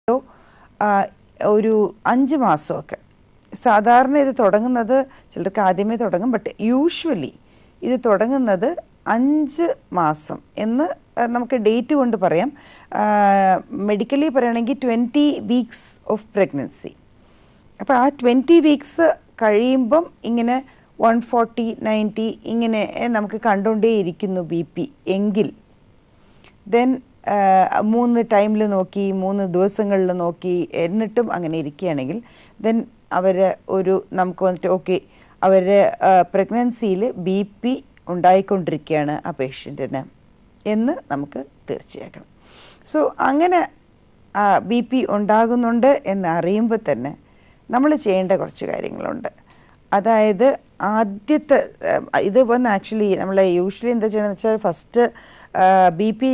ആ, ഒരു അഞ്ച് മാസമൊക്കെ സാധാരണ ഇത് തുടങ്ങുന്നത് ചിലർക്ക് ആദ്യമേ തുടങ്ങും ബട്ട് യൂഷ്വലി ഇത് തുടങ്ങുന്നത് അഞ്ച് മാസം എന്ന് ആ, നമുക്ക് ഡേറ്റ് കൊണ്ട് പറയാം മെഡിക്കലി പറയുകയാണെങ്കിൽ ട്വൻറ്റി വീക്സ് ഓഫ് പ്രഗ്നൻസി അപ്പോൾ ആ ട്വൻറ്റി വീക്സ് കഴിയുമ്പം ഇങ്ങനെ വൺ ഫോർട്ടി നയൻറ്റി ഇങ്ങനെ നമുക്ക് കണ്ടുകൊണ്ടേ ഇരിക്കുന്നു ബി പി എങ്കിൽ ദെൻ മൂന്ന് ടൈമിൽ നോക്കി മൂന്ന് ദിവസങ്ങളിൽ നോക്കി എന്നിട്ടും അങ്ങനെ ഇരിക്കുകയാണെങ്കിൽ ദെൻ അവർ ഒരു നമുക്ക് വന്നിട്ട് ഓക്കെ അവർ പ്രഗ്നൻസിയിൽ ബി പി ഉണ്ടായിക്കൊണ്ടിരിക്കുകയാണ് ആ പേഷ്യൻറ്റിന് എന്ന് നമുക്ക് തീർച്ചയാക്കണം സോ അങ്ങനെ ബി പി ഉണ്ടാകുന്നുണ്ട് എന്ന് അറിയുമ്പോൾ തന്നെ നമ്മൾ ചെയ്യേണ്ട കുറച്ച് കാര്യങ്ങളുണ്ട് അതായത് ആദ്യത്തെ ആ, ഇത് വന്ന് ആക്ച്വലി നമ്മൾ യൂഷ്വലി എന്താ ചെയ്യണമെന്ന് വെച്ചാൽ first B P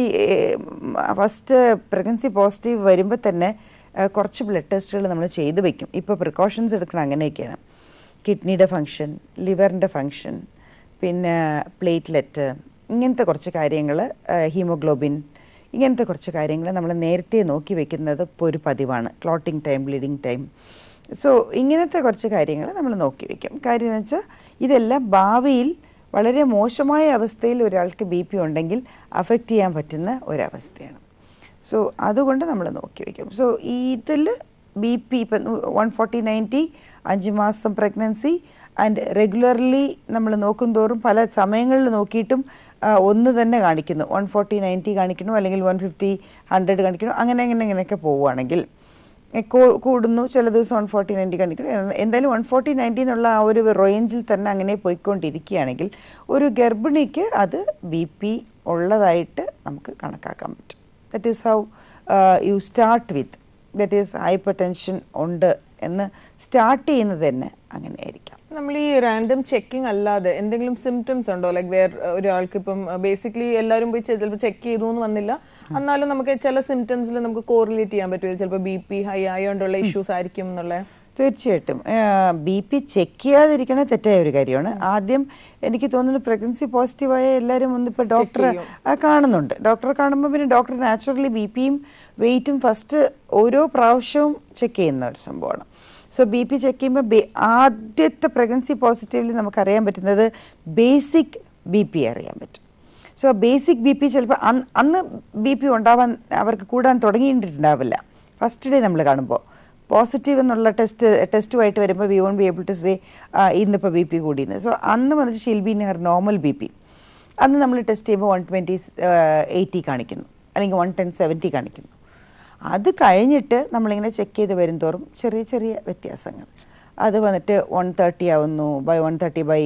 first pregnancy positive വരുമ്പോൾ തന്നെ ആ, കുറച്ച് ബ്ലഡ് ടെസ്റ്റുകൾ നമ്മൾ ചെയ്ത് വെക്കും ഇപ്പോൾ പ്രിക്കോഷൻസ് എടുക്കണം അങ്ങനെയൊക്കെയാണ് കിഡ്നിയുടെ ഫങ്ഷൻ ലിവറിൻ്റെ ഫങ്ഷൻ പിന്നെ പ്ലേറ്റ്ലെറ്റ് ഇങ്ങനത്തെ കുറച്ച് കാര്യങ്ങൾ ഹീമോഗ്ലോബിൻ ഇങ്ങനത്തെ കുറച്ച് കാര്യങ്ങൾ നമ്മൾ നേരത്തെ നോക്കി വെക്കുന്നത് ഇപ്പോൾ ഒരു പതിവാണ് clotting time bleeding time so ഇങ്ങനത്തെ കുറച്ച് കാര്യങ്ങൾ നമ്മൾ നോക്കി വെക്കും കാര്യം എന്ന് വെച്ചാൽ ഇതെല്ലാം ഭാവിയിൽ വളരെ മോശമായ അവസ്ഥയിൽ ഒരാൾക്ക് ബി പി ഉണ്ടെങ്കിൽ അഫക്റ്റ് ചെയ്യാൻ പറ്റുന്ന ഒരവസ്ഥയാണ് സോ അതുകൊണ്ട് നമ്മൾ നോക്കി വെക്കും സോ ഇതിൽ ബി പി ഇപ്പം വൺ ഫോർട്ടി നയൻറ്റി അഞ്ച് മാസം പ്രഗ്നൻസി ആൻഡ് റെഗുലർലി നമ്മൾ നോക്കും തോറും പല സമയങ്ങളിൽ നോക്കിയിട്ടും ആ, ഒന്ന് തന്നെ കാണിക്കുന്നു വൺ ഫോർട്ടി നയൻറ്റി കാണിക്കുന്നു അല്ലെങ്കിൽ വൺ ഫിഫ്റ്റി ഹൺഡ്രഡ് കാണിക്കുന്നു അങ്ങനെ അങ്ങനെ ഇങ്ങനെയൊക്കെ പോവുകയാണെങ്കിൽ എ, കൂ- കൂടുന്നു ചില ദിവസം വൺ ഫോർട്ടി നയൻറ്റി കാണിക്കുന്നു എ- എന്തായാലും വൺ ഫോർട്ടി നയൻറ്റി എന്നുള്ള ആ ഒരു റേഞ്ചിൽ തന്നെ അങ്ങനെ പോയിക്കൊണ്ടിരിക്കുകയാണെങ്കിൽ ഒരു ഗർഭിണിക്ക് അത് ബി പി ഉള്ളതായിട്ട് നമുക്ക് കണക്കാക്കാൻ പറ്റും that is how you start with that is hypertension ഉണ്ട് എന്ന് സ്റ്റാർട്ട് ചെയ്യുന്നത് തന്നെ അങ്ങനെയായിരിക്കാം നമ്മൾ ഈ റാൻഡം ചെക്കിംഗ് അല്ലാതെ എന്തെങ്കിലും സിംറ്റംസ് ഉണ്ടോ ലൈക്ക് വേർ ഒരാൾക്ക് ഇപ്പം ബേസിക്കലി എല്ലാവരും പോയി ചിലപ്പോൾ ചെക്ക് ചെയ്തു എന്ന് വന്നില്ല എന്നാലും നമുക്ക് ചില സിംറ്റംസിൽ നമുക്ക് കോറിലേറ്റ് ചെയ്യാൻ പറ്റും ചിലപ്പോൾ ബി പി ഹൈ ആയതുകൊണ്ടുള്ള ഇഷ്യൂസ് ആയിരിക്കും എന്നുള്ള തീർച്ചയായിട്ടും ബി പി ചെക്ക് ചെയ്യാതിരിക്കണ തെറ്റായ ഒരു കാര്യമാണ് ആദ്യം എനിക്ക് തോന്നുന്നു പ്രഗ്നൻസി പോസിറ്റീവായ എല്ലാവരും ഒന്നിപ്പോൾ ഡോക്ടറെ കാണുന്നുണ്ട് ഡോക്ടറെ കാണുമ്പോൾ പിന്നെ ഡോക്ടർ നാച്ചുറലി ബി പിയും വെയിറ്റും ഫസ്റ്റ് ഓരോ പ്രാവശ്യവും ചെക്ക് ചെയ്യുന്ന ഒരു സംഭവമാണ് സോ ബി പി ചെക്ക് ചെയ്യുമ്പോൾ ആദ്യത്തെ പ്രഗ്നൻസി പോസിറ്റീവിൽ നമുക്കറിയാൻ പറ്റുന്നത് ബേസിക് ബി പി അറിയാൻ പറ്റും സോ ബേസിക് ബി പി ചിലപ്പോൾ അന്ന് ബി പി ഉണ്ടാവാൻ അവർക്ക് കൂടാൻ തുടങ്ങിയിട്ടുണ്ടാവില്ല ഫസ്റ്റ് ഡേ നമ്മൾ കാണുമ്പോൾ പോസിറ്റീവ് എന്നുള്ള ടെസ്റ്റ് ടെസ്റ്റുമായിട്ട് വരുമ്പോൾ we won't be able to say ഇന്നിപ്പോൾ ബി പി കൂടിയെന്ന് സോ അന്ന് വന്നിട്ട് she'll be her normal B P അന്ന് നമ്മൾ ടെസ്റ്റ് ചെയ്യുമ്പോൾ വൺ ട്വൻറ്റി എയ്റ്റി കാണിക്കുന്നു അല്ലെങ്കിൽ വൺ ടെൻ സെവൻറ്റി കാണിക്കുന്നു അത് കഴിഞ്ഞിട്ട് നമ്മളിങ്ങനെ ചെക്ക് ചെയ്ത് വരും തോറും ചെറിയ ചെറിയ വ്യത്യാസങ്ങൾ അത് വന്നിട്ട് വൺ തേർട്ടി ആവുന്നു by one thirty by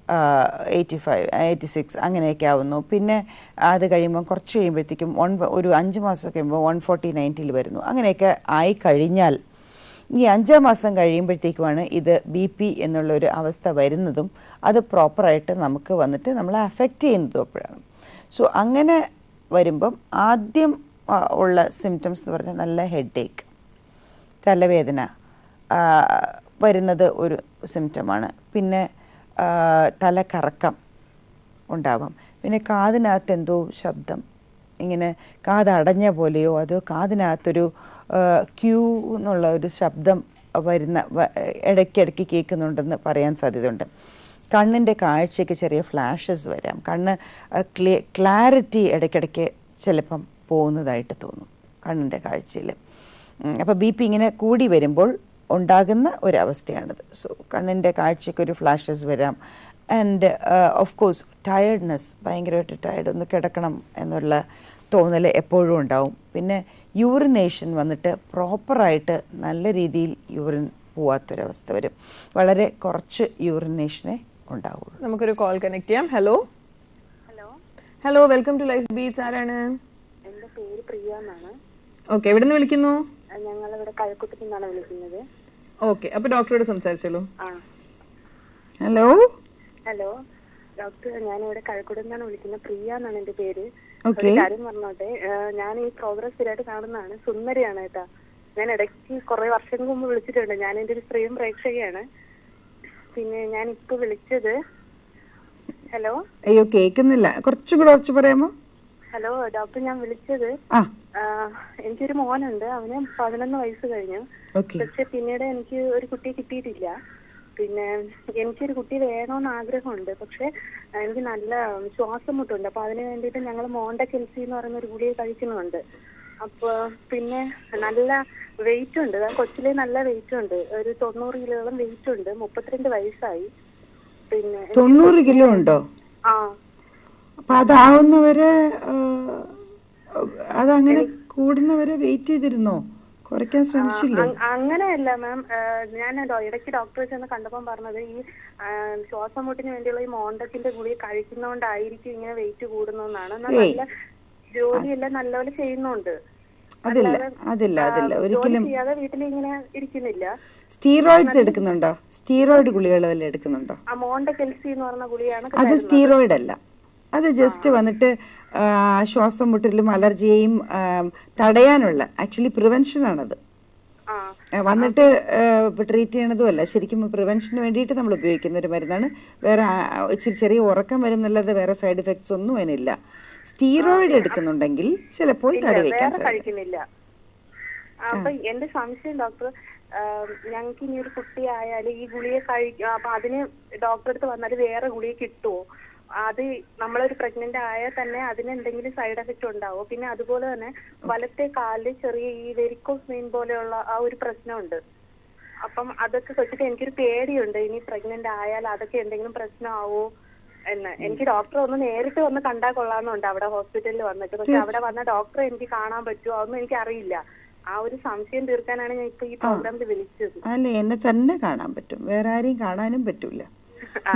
eighty five eighty six അങ്ങനെയൊക്കെ ആവുന്നു പിന്നെ അത് കഴിയുമ്പോൾ കുറച്ച് കഴിയുമ്പോഴത്തേക്കും വൺ ഒരു അഞ്ച് മാസം കഴിയുമ്പോൾ വൺ ഫോർട്ടി നയൻറ്റിയിൽ വരുന്നു അങ്ങനെയൊക്കെ ആയി കഴിഞ്ഞാൽ ഈ അഞ്ചാം മാസം കഴിയുമ്പോഴത്തേക്കുമാണ് ഇത് ബി പി എന്നുള്ള ഒരു അവസ്ഥ വരുന്നതും അത് പ്രോപ്പറായിട്ട് നമുക്ക് വന്നിട്ട് നമ്മളെ അഫക്റ്റ് ചെയ്യുന്നതും അപ്പോഴാണ് സോ അങ്ങനെ വരുമ്പം ആദ്യം ആ, ഉള്ള സിംറ്റംസ് എന്ന് പറഞ്ഞാൽ നല്ല ഹെഡ് ഏക്ക് തലവേദന ആ, വരുന്നത് ഒരു സിംറ്റമാണ് പിന്നെ ആ, തലകറക്കം ഉണ്ടാവാം പിന്നെ കാതിനകത്ത് എന്തോ ശബ്ദം ഇങ്ങനെ കാത് അടഞ്ഞ പോലെയോ അതോ കാതിനകത്തൊരു ക്യൂ എന്നുള്ള ഒരു ശബ്ദം വരുന്ന വ- ഇടയ്ക്കിടയ്ക്ക് കേൾക്കുന്നുണ്ടെന്ന് പറയാൻ സാധ്യതയുണ്ട് കണ്ണിൻ്റെ കാഴ്ചയ്ക്ക് ചെറിയ ഫ്ലാഷസ് വരാം കണ്ണ് ക്ലിയ ക്ലാരിറ്റി ഇടയ്ക്കിടയ്ക്ക് ചിലപ്പം പോകുന്നതായിട്ട് തോന്നും കണ്ണിൻ്റെ കാഴ്ചയിൽ അപ്പോൾ ബി പി ഇങ്ങനെ കൂടി വരുമ്പോൾ ഉണ്ടാകുന്ന ഒരവസ്ഥയാണിത് സോ കണ്ണിൻ്റെ കാഴ്ചയ്ക്ക് ഒരു ഫ്ലാഷസ് വരാം ആൻഡ് ഓഫ് കോഴ്സ് ടയർഡ്നെസ് ഭയങ്കരമായിട്ട് ടയർഡ് ഒന്ന് കിടക്കണം എന്നുള്ള തോന്നൽ എപ്പോഴും ഉണ്ടാവും പിന്നെ യൂറിനേഷൻ വന്നിട്ട് പ്രോപ്പറായിട്ട് നല്ല രീതിയിൽ യൂറിൻ പോവാത്തൊരവസ്ഥ വരും വളരെ കുറച്ച് യൂറിനേഷനേ ഉണ്ടാവുള്ളൂ നമുക്കൊരു കോൾ കണക്ട് ചെയ്യാം hello hello hello welcome to life beach ആരാണ് എൻ്റെ പേര് പ്രിയ എന്നാണ് ഓക്കെ എവിടെ നിന്ന് വിളിക്കുന്നു ഞങ്ങളിവിടെ കഴക്കൂട്ടത്തിൽ നിന്നാണ് വിളിക്കുന്നത് ഓക്കെ അപ്പൊ ഡോക്ടറോട് സംസാരിച്ചോളൂ ആ ഹലോ ഹലോ ഡോക്ടർ ഞാനിവിടെ കഴക്കൂട്ടത്തിൽ നിന്നാണ് വിളിക്കുന്നത് പ്രിയ എന്നാണ് എൻ്റെ പേര് ഓക്കെ ഒരു കാര്യം പറഞ്ഞോട്ടെ ഏഹ് ഞാൻ ഈ പ്രോഗ്രാം സ്ഥിരമായിട്ട് കാണുന്നതാണ് സുന്ദരിയാണ് കേട്ടാ ഞാൻ ഇടയ്ക്ക് കുറെ വർഷങ്ങൾക്ക് മുമ്പ് വിളിച്ചിട്ടുണ്ട് ഞാൻ എൻ്റെ ഒരു സ്ത്രീയും പ്രേക്ഷകയാണ് പിന്നെ ഞാൻ ഇപ്പൊ വിളിച്ചത് ഹലോ അയ്യോ കേൾക്കുന്നില്ല കുറച്ചും കൂടെ കുറച്ച് പറയാമോ ഹലോ ഡോക്ടർ ഞാൻ വിളിച്ചത് ആ ആ, എനിക്കൊരു മോനുണ്ട് അവന് പതിനൊന്ന് വയസ്സ് കഴിഞ്ഞു ഓക്കെ പക്ഷെ പിന്നീട് എനിക്ക് ഒരു കുട്ടിയെ കിട്ടിയിട്ടില്ല പിന്നെ എനിക്കൊരു കുട്ടി വേണമെന്ന് ആഗ്രഹമുണ്ട് പക്ഷെ എനിക്ക് നല്ല ശ്വാസം മുട്ടുണ്ട് അപ്പൊ അതിന് വേണ്ടിയിട്ട് ഞങ്ങൾ മോണ്ട കെൽസി എന്ന് പറയുന്ന ഒരു ഗുളിക കഴിക്കുന്നുണ്ട് അപ്പൊ പിന്നെ നല്ല വെയിറ്റ് ഉണ്ട് ആ കൊച്ചിലെ നല്ല വെയിറ്റ് ഉണ്ട് ഒരു തൊണ്ണൂറ് കിലോളം വെയിറ്റ് ഉണ്ട് മുപ്പത്തിരണ്ട് വയസ്സായി പിന്നെ തൊണ്ണൂറ് കിലോ ഉണ്ടോ ആ അപ്പൊ അതാവുന്നവരെ ആ, അതങ്ങനെ കൂടുന്നവരെ വെയിറ്റ് ചെയ്തിരുന്നോ കുറയ്ക്കാൻ ശ്രമിച്ചില്ലേ അ- അങ്ങനെയല്ല മാം ഞാൻ ഡോ- ഇടയ്ക്ക് ഡോക്ടറെ ചെന്ന് കണ്ടപ്പോൾ പറഞ്ഞത് ഈ ആ, ശ്വാസം മുട്ടിന് വേണ്ടിയുള്ള ഈ മോണ്ടക്കിന്റെ ഗുളിക കഴിക്കുന്നോണ്ടായിരിക്കും ഇങ്ങനെ വെയിറ്റ് കൂടുന്നതെന്നാണ് എന്നാൽ ഏയ്. നല്ല ജോലിയെല്ലാം നല്ലപോലെ ചെയ്യുന്നുണ്ട് അതില്ല അല്ലാതെ, അതില്ല ആ, അതില്ല ജോലി ഒരിക്കലും ചെയ്യാതെ വീട്ടിൽ ഇങ്ങനെ ഇരിക്കുന്നില്ല സ്റ്റീറോയിഡ്സ് എടുക്കുന്നുണ്ടോ സ്റ്റീറോയിഡ് ഗുളികൾ വല്ല എടുക്കുന്നുണ്ടോ ആ മോണ്ട കെൽസി എന്ന് പറഞ്ഞ ഗുളിയാണ് അത് സ്റ്റീറോയിഡ് അല്ല അത് ജസ്റ്റ് വന്നിട്ട് ആ, ശ്വാസം മുട്ടലും അലർജിയെയും ആ, തടയാനുള്ള ആക്ച്വലി പ്രിവെൻഷൻ ആണത് ആ ആ, വന്നിട്ട് ട്രീറ്റ് ചെയ്യണതും അല്ല ശരിക്കും പ്രിവെൻഷന് വേണ്ടിയിട്ട് നമ്മൾ ഉപയോഗിക്കുന്ന ഒരു മരുന്നാണ് വേറെ ആ, ഇച്ചിരി ചെറിയ ഉറക്കം വരുന്നല്ലാതെ വേറെ സൈഡ് എഫക്ട്സ് ഒന്നും അതിനില്ല സ്റ്റീറോയിഡ് എടുക്കുന്നുണ്ടെങ്കിൽ ചിലപ്പോൾ തടി വയ്ക്കാൻ വേറെ സാധിക്കും കഴിക്കുന്നില്ല അപ്പൊ എന്റെ സംശയം ഡോക്ടർ ഞങ്ങൾക്ക് ഇനി ഒരു കുട്ടി ആയാൽ ഈ ഗുളിക കഴിക്കുക അപ്പൊ അതിന് ഡോക്ടറെ അടുത്ത് വന്നാൽ വേറെ ഗുളിക കിട്ടുമോ അത് നമ്മളൊരു പ്രഗ്നന്റ് ആയാൽ തന്നെ അതിന് എന്തെങ്കിലും സൈഡ് എഫക്റ്റ് ഉണ്ടാവോ പിന്നെ അതുപോലെ തന്നെ വലത്തെ കാലിൽ ചെറിയ ഈ വെരിക്കോസ് വെയിൻ പോലെയുള്ള ആ ഒരു പ്രശ്നമുണ്ട് അപ്പം അതൊക്കെ വെച്ചിട്ട് എനിക്കൊരു പേടിയുണ്ട് ഇനി പ്രഗ്നന്റ് ആയാൽ അതൊക്കെ എന്തെങ്കിലും പ്രശ്നമാവോ എന്ന് എനിക്ക് ഡോക്ടറെ ഒന്ന് നേരിട്ട് വന്ന് കണ്ടാൽ കൊള്ളാമെന്നുണ്ട് അവിടെ ഹോസ്പിറ്റലിൽ വന്നിട്ട് പക്ഷെ അവിടെ വന്ന ഡോക്ടറെ എനിക്ക് കാണാൻ പറ്റുമോ അതൊന്നും എനിക്ക് അറിയില്ല ആ ഒരു സംശയം തീർക്കാനാണ് ഞാൻ ഇപ്പൊ ഈ പ്രോഗ്രാമിൽ വിളിച്ചത് അല്ല എന്നെ തന്നെ കാണാൻ പറ്റും വേറെ ആരെയും കാണാനും പറ്റൂല ആ.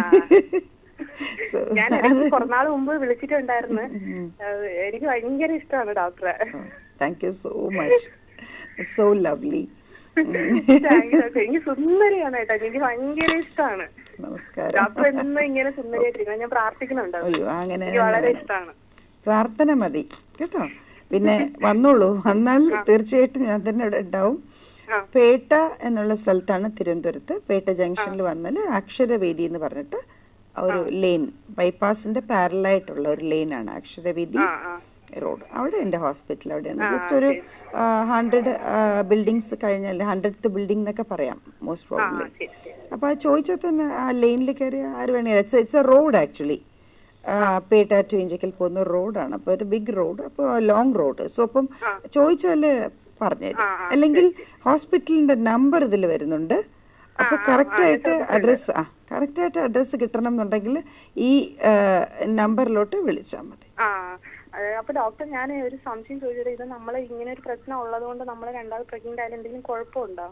So, ഞാൻ ഇടയ്ക്ക് കുറേ നാൾ മുമ്പ് വിളിച്ചിട്ടുണ്ടായിരുന്നു ഏഹ് എനിക്ക് ഭയങ്കര ഇഷ്ടമാണ് ഡോക്ടറെ thank you so much so lovely Thank you, doctor. എനിക്ക് സുന്ദരിയാണ് കേട്ടോ എനിക്ക് ഭയങ്കര ഇഷ്ടമാണ് നമസ്കാരം ഡോക്ടർ എന്നും ഇങ്ങനെ സുന്ദരിയായിട്ടിരിക്കണം ഞാൻ പ്രാർത്ഥിക്കുന്നുണ്ട് അയ്യോ അങ്ങനെ എനിക്ക് വളരെ ഇഷ്ടമാണ് പ്രാർത്ഥന മതി കേട്ടോ പിന്നെ വന്നോളൂ വന്നാൽ തീർച്ചയായിട്ടും ഞാൻ തന്നെ ഇവിടെ ഉണ്ടാവും ആ. പേട്ട എന്നുള്ള സ്ഥലത്താണ് തിരുവനന്തപുരത്ത് പേട്ട ജംഗ്ഷനിൽ വന്നാൽ അക്ഷരവേദി എന്ന് പറഞ്ഞിട്ട് ഒരു ലെയിൻ ബൈപ്പാസിന്റെ പാരലായിട്ടുള്ള ഒരു ലെയിനാണ് അക്ഷരവേദി ആ ആ റോഡ് അവിടെ എൻ്റെ ഹോസ്പിറ്റൽ അവിടെയാണ് ജസ്റ്റ് ഒരു ഹൺഡ്രഡ് ബിൽഡിങ്സ് കഴിഞ്ഞാൽ ഹൺഡ്രഡ് ബിൽഡിംഗ് എന്നൊക്കെ പറയാം മോസ്റ്റ് പ്രോബ്ലി ശരി ശരി അപ്പോൾ ആ ചോദിച്ചാൽ തന്നെ ആ ലൈനിൽ കയറി ആര് വേണേ it's it's a road actually Petta to Injakkal പോകുന്ന റോഡാണ് അപ്പോൾ ഒരു ബിഗ് റോഡ് അപ്പോൾ ലോങ് റോഡ് സോ അപ്പം ചോദിച്ചാൽ പറഞ്ഞുതരും അല്ലെങ്കിൽ ഹോസ്പിറ്റലിന്റെ നമ്പർ ഇതിൽ വരുന്നുണ്ട് അപ്പോൾ കറക്റ്റായിട്ട് അഡ്രസ്സ് ആ കറക്റ്റായിട്ട് അഡ്രസ്സ് കിട്ടണം എന്നുണ്ടെങ്കിൽ ഈ നമ്പറിലോട്ട് വിളിച്ചാൽ മതി ആ അത് അപ്പൊ ഡോക്ടർ ഞാൻ ഒരു സംശയം ചോദിച്ചത് ഇത് നമ്മൾ ഇങ്ങനെ ഒരു പ്രശ്നം ഉള്ളത് കൊണ്ട് നമ്മൾ രണ്ടാമത് പ്രഗ്നന്റ് ആയാലും എന്തെങ്കിലും കുഴപ്പമുണ്ടോ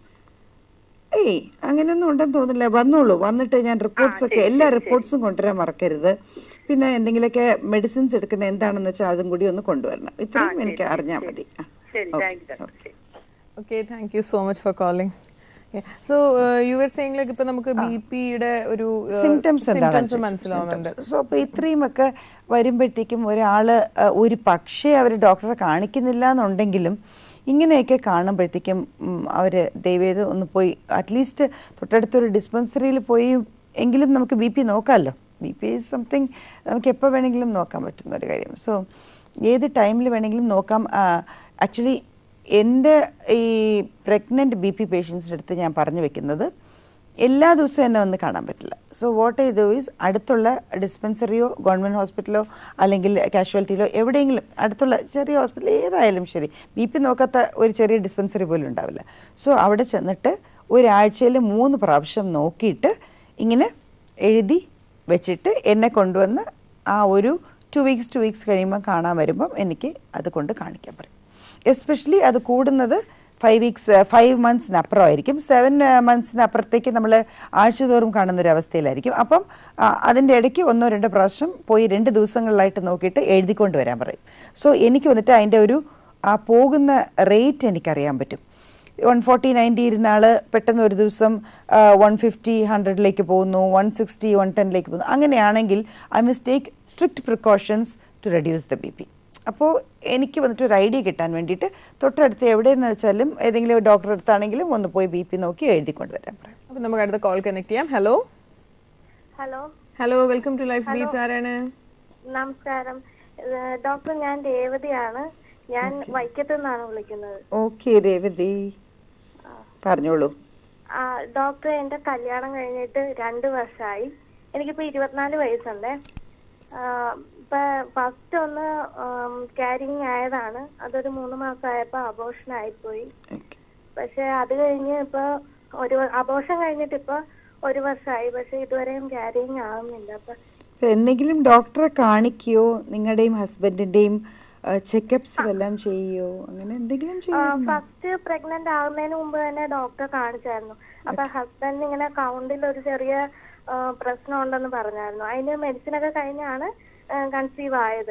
ഏയ് അങ്ങനെയൊന്നും ഉണ്ടെന്ന് തോന്നില്ല വന്നോളൂ വന്നിട്ട് ഞാൻ റിപ്പോർട്ട്സ് ഒക്കെ എല്ലാ റിപ്പോർട്ട്സും കൊണ്ടുവരാൻ മറക്കരുത് പിന്നെ എന്തെങ്കിലുമൊക്കെ മെഡിസിൻസ് എടുക്കുന്ന എന്താണെന്ന് വെച്ചാൽ അതും കൂടി ഒന്ന് കൊണ്ടുവരണം ഇത്രയും എനിക്ക് അറിഞ്ഞാൽ മതി ആ. ശരി താങ്ക് യു ഡോക്ടർ ശരി Okay, thank you so much for calling. Yeah. So uh, you were saying like ഇപ്പൊ നമുക്ക് ബി പിയുടെ ഒരു uh, സിംറ്റംസ് symptoms മനസ്സിലാവുന്നുണ്ട് സോ അപ്പൊ ഇത്രയും ഒക്കെ വരുമ്പോഴത്തേക്കും ഒരാള് അഹ്, ഒരു പക്ഷേ അവർ ഡോക്ടറെ കാണിക്കുന്നില്ല എന്നുണ്ടെങ്കിലും ഇങ്ങനെയൊക്കെ കാണുമ്പോഴത്തേക്കും ഉം, അവര് ദയവേത് ഒന്ന് പോയി അറ്റ്ലീസ്റ്റ് തൊട്ടടുത്തൊരു ഡിസ്പെൻസറിയിൽ പോയി എങ്കിലും നമുക്ക് ബി പി നോക്കാമല്ലോ ബി പി ഈസ് സംതിങ് നമുക്ക് എപ്പോൾ വേണമെങ്കിലും നോക്കാൻ പറ്റുന്ന ഒരു കാര്യം സോ ഏത് ടൈമിൽ വേണമെങ്കിലും നോക്കാം ആക്ച്വലി എൻ്റെ ഈ പ്രഗ്നൻറ്റ് ബി പി പേഷ്യൻസിൻ്റെ അടുത്ത് ഞാൻ പറഞ്ഞു വെക്കുന്നത് എല്ലാ ദിവസവും എന്നെ വന്ന് കാണാൻ പറ്റില്ല so what I do is അടുത്തുള്ള ഡിസ്പെൻസറിയോ ഗവൺമെൻറ് ഹോസ്പിറ്റലോ അല്ലെങ്കിൽ കാഷ്വാലിറ്റിയിലോ എവിടെയെങ്കിലും അടുത്തുള്ള ചെറിയ ഹോസ്പിറ്റൽ ഏതായാലും ശരി ബി പി നോക്കാത്ത ഒരു ചെറിയ ഡിസ്പെൻസറി പോലും ഉണ്ടാവില്ല സോ അവിടെ ചെന്നിട്ട് ഒരാഴ്ചയിൽ മൂന്ന് പ്രാവശ്യം നോക്കിയിട്ട് ഇങ്ങനെ എഴുതി വെച്ചിട്ട് എന്നെ കൊണ്ടുവന്ന് ആ ഒരു ടു വീക്സ് ടു വീക്സ് കഴിയുമ്പോൾ കാണാൻ വരുമ്പം എനിക്ക് അത് കൊണ്ട് കാണിക്കാൻ പറയും എസ്പെഷ്യലി അത് കൂടുന്നത് ഫൈവ് വീക്സ് ഫൈവ് മന്ത്സിന് ആയിരിക്കും സെവൻ മന്ത്സിന് അപ്പുറത്തേക്ക് നമ്മൾ ആഴ്ചതോറും കാണുന്ന ഒരു അവസ്ഥയിലായിരിക്കും അപ്പം ആ, അതിൻ്റെ ഇടയ്ക്ക് ഒന്നോ രണ്ടോ പ്രാവശ്യം പോയി രണ്ട് ദിവസങ്ങളിലായിട്ട് നോക്കിയിട്ട് എഴുതിക്കൊണ്ട് വരാൻ പറയും സോ എനിക്ക് വന്നിട്ട് അതിൻ്റെ ഒരു ആ പോകുന്ന റേറ്റ് എനിക്കറിയാൻ പറ്റും വൺ ഫോർട്ടി നയൻറ്റി ഇരുന്ന ആള് പെട്ടെന്ന് ഒരു ദിവസം വൺ ഫിഫ്റ്റി ഹൺഡ്രഡിലേക്ക് പോകുന്നു വൺ സിക്സ്റ്റി വൺ ടെന്നിലേക്ക് പോകുന്നു അങ്ങനെയാണെങ്കിൽ I must take strict precautions to reduce the B P അപ്പോൾ എനിക്ക് വന്നിട്ട് ഒരു ഐഡിയ കിട്ടാൻ വേണ്ടിയിട്ട് തൊട്ടടുത്ത് എവിടെയെന്ന് വെച്ചാലും ഏതെങ്കിലും ഡോക്ടറെ അടുത്താണെങ്കിലും ഒന്ന് പോയി ബി പി നോക്കി എഴുതിക്കൊണ്ട് വരാൻ പറയാം അപ്പൊ നമുക്ക് അടുത്ത കോൾ കണക്ട് ചെയ്യാം hello hello hello welcome to life beach ആരാണ് നമസ്കാരം ഏഹ് ഡോക്ടർ ഞാൻ രേവതിയാണ് ഞാൻ വൈക്കത്തു നിന്നാണ് വിളിക്കുന്നത് ഓക്കെ രേവതി പറഞ്ഞോളൂ ആ ഡോക്ടർ എന്റെ കല്യാണം കഴിഞ്ഞിട്ട് രണ്ട് വർഷമായി എനിക്കിപ്പോ ഇരുപത്തിനാല് വയസ്സുണ്ട് ആ, ഇപ്പൊ ഫസ്റ്റ് ഒന്ന് ക്യാരിങ് ആയതാണ് അതൊരു മൂന്ന് മാസമായപ്പോ അബോഷൻ ആയിപ്പോയി ഓക്കെ പക്ഷെ അത് കഴിഞ്ഞ് ഇപ്പൊ ഒരു അബോഷൻ കഴിഞ്ഞിട്ട് ഇപ്പൊ ഒരു വർഷമായി പക്ഷെ ഇതുവരെയും ക്യാരിങ് ആവുന്നില്ല അപ്പൊ ഇപ്പൊ എന്തെങ്കിലും ഡോക്ടറെ കാണിക്കുകയോ നിങ്ങളുടെയും ഹസ്ബൻഡിന്റെയും ചെക്കപ്സ് വല്ലതും ചെയ്യോ അങ്ങനെ എന്തെങ്കിലും ചെയ്യോ ഫസ്റ്റ് പ്രഗ്നന്റ് ആവുന്നതിന് മുമ്പ് തന്നെ ഡോക്ടറെ കാണിച്ചായിരുന്നു അപ്പൊ ഹസ്ബൻഡ് ഇങ്ങനെ കൗണ്ടിൽ ഒരു ചെറിയ ആ, പ്രശ്നം ഉണ്ടെന്ന് പറഞ്ഞായിരുന്നു അതിന് മെഡിസിൻ ഒക്കെ കഴിഞ്ഞാണ് കൺസീവ് ആയത്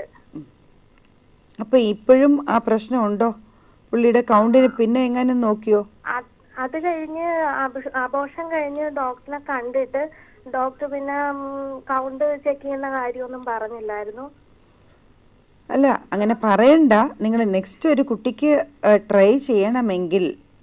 അപ്പൊ ഇപ്പോഴും ആ പ്രശ്നം ഉണ്ടോ പുള്ളിയുടെ കൗണ്ടിന് പിന്നെ എങ്ങനെ നോക്കിയോ അത് അത് കഴിഞ്ഞ് അബോഷൻ കഴിഞ്ഞ് ഡോക്ടറെ കണ്ടിട്ട് ഡോക്ടർ പിന്നെ കൗണ്ട് ചെക്ക് ചെയ്യുന്ന കാര്യമൊന്നും പറഞ്ഞില്ലായിരുന്നു അല്ല അങ്ങനെ പറയണ്ട നിങ്ങൾ നെക്സ്റ്റ് ഒരു കുട്ടിക്ക് ട്രൈ ചെയ്യണമെങ്കിൽ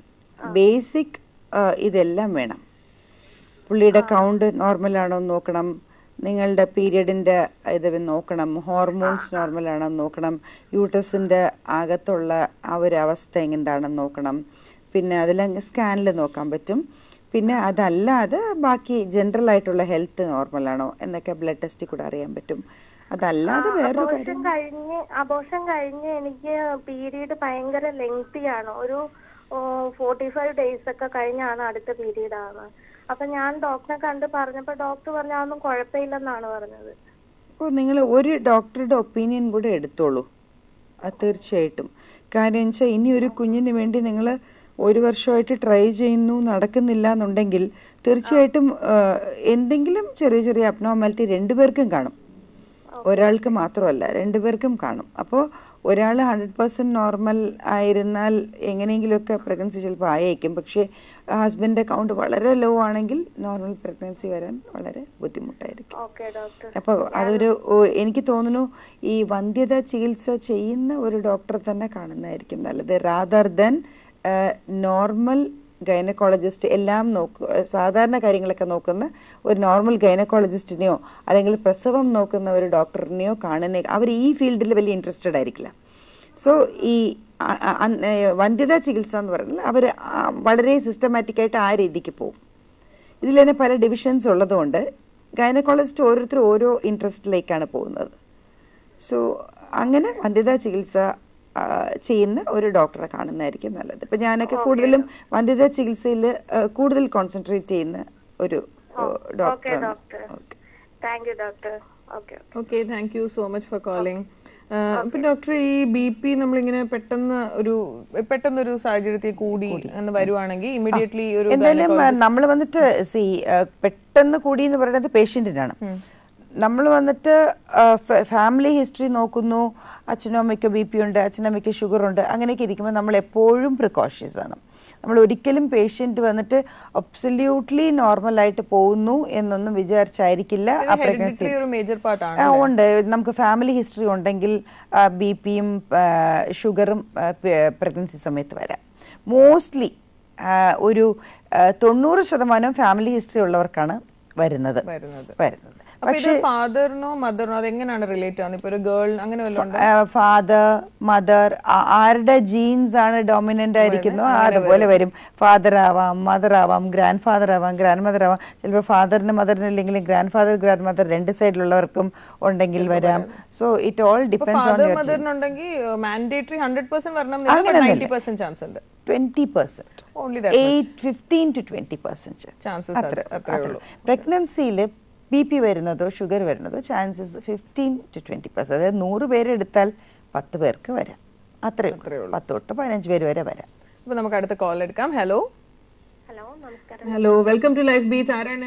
ബേസിക് ഇതെല്ലാം വേണം പുള്ളിയുടെ കൗണ്ട് നോർമൽ ആണോ എന്ന് നോക്കണം നിങ്ങളുടെ പീരിയഡിന്റെ ഇത് നോക്കണം ഹോർമോൺസ് നോർമൽ ആണോ എന്ന് നോക്കണം യൂട്ടസിന്റെ അകത്തുള്ള ആ ഒരു അവസ്ഥ എന്താണെന്ന് നോക്കണം പിന്നെ അതിൽ സ്കാനിൽ നോക്കാൻ പറ്റും പിന്നെ അതല്ലാതെ ബാക്കി ജനറൽ ആയിട്ടുള്ള ഹെൽത്ത് നോർമൽ ആണോ എന്നൊക്കെ ബ്ലഡ് ടെസ്റ്റിൽ കൂടെ അറിയാൻ പറ്റും അതല്ലാതെ വേറൊരു അബോഷൻ കാര്യം കഴിഞ്ഞ് അബോഷൻ കഴിഞ്ഞ് എനിക്ക് പീരീഡ് ഭയങ്കര ലെങ്തി ആണ് ഒരു ഫോർട്ടി ഫൈവ് ഡേയ്സ് ഒക്കെ കഴിഞ്ഞാണ് അടുത്ത പീരീഡ് ആവുന്നത് അപ്പൊ ഞാൻ ഡോക്ടറെ കണ്ട് പറഞ്ഞപ്പോ ഡോക്ടർ പറഞ്ഞ അതൊന്നും കുഴപ്പമില്ലെന്നാണ് പറഞ്ഞത് അപ്പോൾ നിങ്ങൾ ഒരു ഡോക്ടറുടെ ഒപ്പീനിയൻ കൂടെ എടുത്തോളൂ അത് തീർച്ചയായിട്ടും കാര്യം വെച്ചാൽ ഇനി ഒരു കുഞ്ഞിന് വേണ്ടി നിങ്ങൾ ഒരു വർഷമായിട്ട് ട്രൈ ചെയ്യുന്നു നടക്കുന്നില്ല എന്നുണ്ടെങ്കിൽ തീർച്ചയായിട്ടും ആ, എന്തെങ്കിലും ചെറിയ ചെറിയ അബ്നോർമാലിറ്റി രണ്ടുപേർക്കും കാണും ഒരാൾക്ക് മാത്രമല്ല രണ്ടുപേർക്കും കാണും അപ്പോൾ ഒരാൾ ഹൺഡ്രഡ് പെർസെൻറ്റ് നോർമൽ ആയിരുന്നാൽ എങ്ങനെയെങ്കിലുമൊക്കെ പ്രഗ്നൻസി ചിലപ്പോൾ ആയേക്കും പക്ഷേ ഹസ്ബൻഡിൻ്റെ കൗണ്ട് വളരെ ലോ ആണെങ്കിൽ നോർമൽ പ്രഗ്നൻസി വരാൻ വളരെ ബുദ്ധിമുട്ടായിരിക്കും ഓക്കെ ഡോക്ടർ അപ്പോൾ അതൊരു ഓ, എനിക്ക് തോന്നുന്നു ഈ വന്ധ്യത ചികിത്സ ചെയ്യുന്ന ഒരു ഡോക്ടറെ തന്നെ കാണുന്നതായിരിക്കും നല്ലത് റാദർ ദൻ നോർമൽ ഗൈനക്കോളജിസ്റ്റ് എല്ലാം നോക്കു സാധാരണ കാര്യങ്ങളൊക്കെ നോക്കുന്ന ഒരു നോർമൽ ഗൈനക്കോളജിസ്റ്റിനെയോ അല്ലെങ്കിൽ പ്രസവം നോക്കുന്ന ഒരു ഡോക്ടറിനെയോ കാണുന്ന അവർ ഈ ഫീൽഡിൽ വലിയ ഇൻട്രസ്റ്റഡ് ആയിരിക്കില്ല സോ ഈ അ- അ- അൻ- ഏ, വന്ധ്യതാ ചികിത്സ എന്ന് പറഞ്ഞാൽ അവർ വളരെ സിസ്റ്റമാറ്റിക് ആയിട്ട് ആ രീതിക്ക് പോകും ഇതിൽ തന്നെ പല ഡിവിഷൻസ് ഉള്ളതുകൊണ്ട് ഗൈനക്കോളജിസ്റ്റ് ഓരോരുത്തരും ഓരോ ഇൻട്രസ്റ്റിലേക്കാണ് പോകുന്നത് സോ അങ്ങനെ വന്ധ്യതാ ചികിത്സ ആ, ചെയ്യുന്ന ഒരു ഡോക്ടറെ കാണുന്നതായിരിക്കും നല്ലത് ഇപ്പൊ ഞാനൊക്കെ കൂടുതലും വന്ധ്യതാ ചികിത്സയിൽ കൂടുതൽ കോൺസെൻട്രേറ്റ് ചെയ്യുന്ന ഒരു ഓക്കെ ഡോക്ടറാണ് doctor thank you doctor okay okay thank you so much for calling ഇപ്പൊ ഡോക്ടർ ഈ ബി പി നമ്മളിങ്ങനെ പെട്ടെന്ന് ഒരു പെട്ടെന്നൊരു സാഹചര്യത്തിൽ കൂടി എന്ന് വരുവാണെങ്കിൽ ഇമ്മീഡിയറ്റ്ലി ഒരു എന്തായാലും നമ്മൾ വന്നിട്ട് സി പെട്ടെന്ന് കൂടി എന്ന് പറയുന്നത് പേഷ്യന്റിനാണ് നമ്മൾ വന്നിട്ട് ഫാമിലി ഹിസ്റ്ററി നോക്കുന്നു അച്ഛനും അമ്മയ്ക്ക് ബി പി ഉണ്ട് അച്ഛനമ്മയ്ക്ക് ഷുഗർ ഉണ്ട് അങ്ങനെയൊക്കെ ഇരിക്കുമ്പോൾ നമ്മൾ എപ്പോഴും പ്രിക്കോഷ്യസ് ആണ് നമ്മൾ ഒരിക്കലും പേഷ്യന്റ് വന്നിട്ട് ഒബ്സല്യൂട്ട്ലി നോർമൽ ആയിട്ട് പോകുന്നു എന്നൊന്നും വിചാരിച്ചായിരിക്കില്ല ആ പ്രഗ്നൻസി ഹെറിഡിറ്ററി ഒരു മേജർ പാർട്ടാണ് ആ, ഉണ്ട് നമുക്ക് ഫാമിലി ഹിസ്റ്ററി ഉണ്ടെങ്കിൽ ബി പിയും ഷുഗറും പ്രഗ്നൻസി സമയത്ത് വരാം മോസ്റ്റ്ലി ഒരു ആ, തൊണ്ണൂറ് ശതമാനം ഫാമിലി ഹിസ്റ്ററി ഉള്ളവർക്കാണ് വരുന്നത് വരുന്നത് വരുന്നത് അപ്പൊ ഇത് ഫാദറിനോ മദറിനോ അത് എങ്ങനെയാണ് റിലേറ്റ് ആവുന്നത് ഇപ്പൊ ഒരു ഗേൾ അങ്ങനെ വല്ലതും ഉണ്ടോ ഫാദർ മദർ ആരുടെ ജീൻസ് ആണ് ഡോമിനന്റ് ആയിരിക്കുന്നോ അതുപോലെ വരും ഫാദർ ആവാം മദർ ആവാം ഗ്രാൻഡ് ഫാദർ ആവാം ഗ്രാൻഡ് മദർ ആവാം ചിലപ്പോൾ ഫാദറിന് മദറിന് ഇല്ലെങ്കിലും ഗ്രാൻഡ് ഫാദർ ഗ്രാൻഡ് മദർ രണ്ട് സൈഡിലുള്ളവർക്കും ഉണ്ടെങ്കിൽ വരാം so it all depends on father your മദറിനുണ്ടെങ്കിൽ മാൻഡേറ്ററി ഹൺഡ്രഡ് പെർസെന്റ് വരണം നയൻറ്റി പെർസെന്റ് ചാൻസ് ഉണ്ട് twenty percent only eight fifteen to twenty percent Chances അത്- അത്രേ ഉള്ളൂ. പ്രഗ്നൻസിയിൽ ബി പി വരുന്നതോ ഷുഗർ വരുന്നതോ chances fifteen to twenty percent അതായത് നൂറ് പേരെടുത്താൽ പത്ത് പേർക്ക് വരാം അത്രേ ഉള്ളൂ പത്ത് തൊട്ട് പതിനഞ്ച് പേര് വരെ വരാം അപ്പൊ നമുക്ക് അടുത്ത കോൾ എടുക്കാം ഹലോ ഹലോ നമസ്കാരം hello welcome to life beach ആരാണ്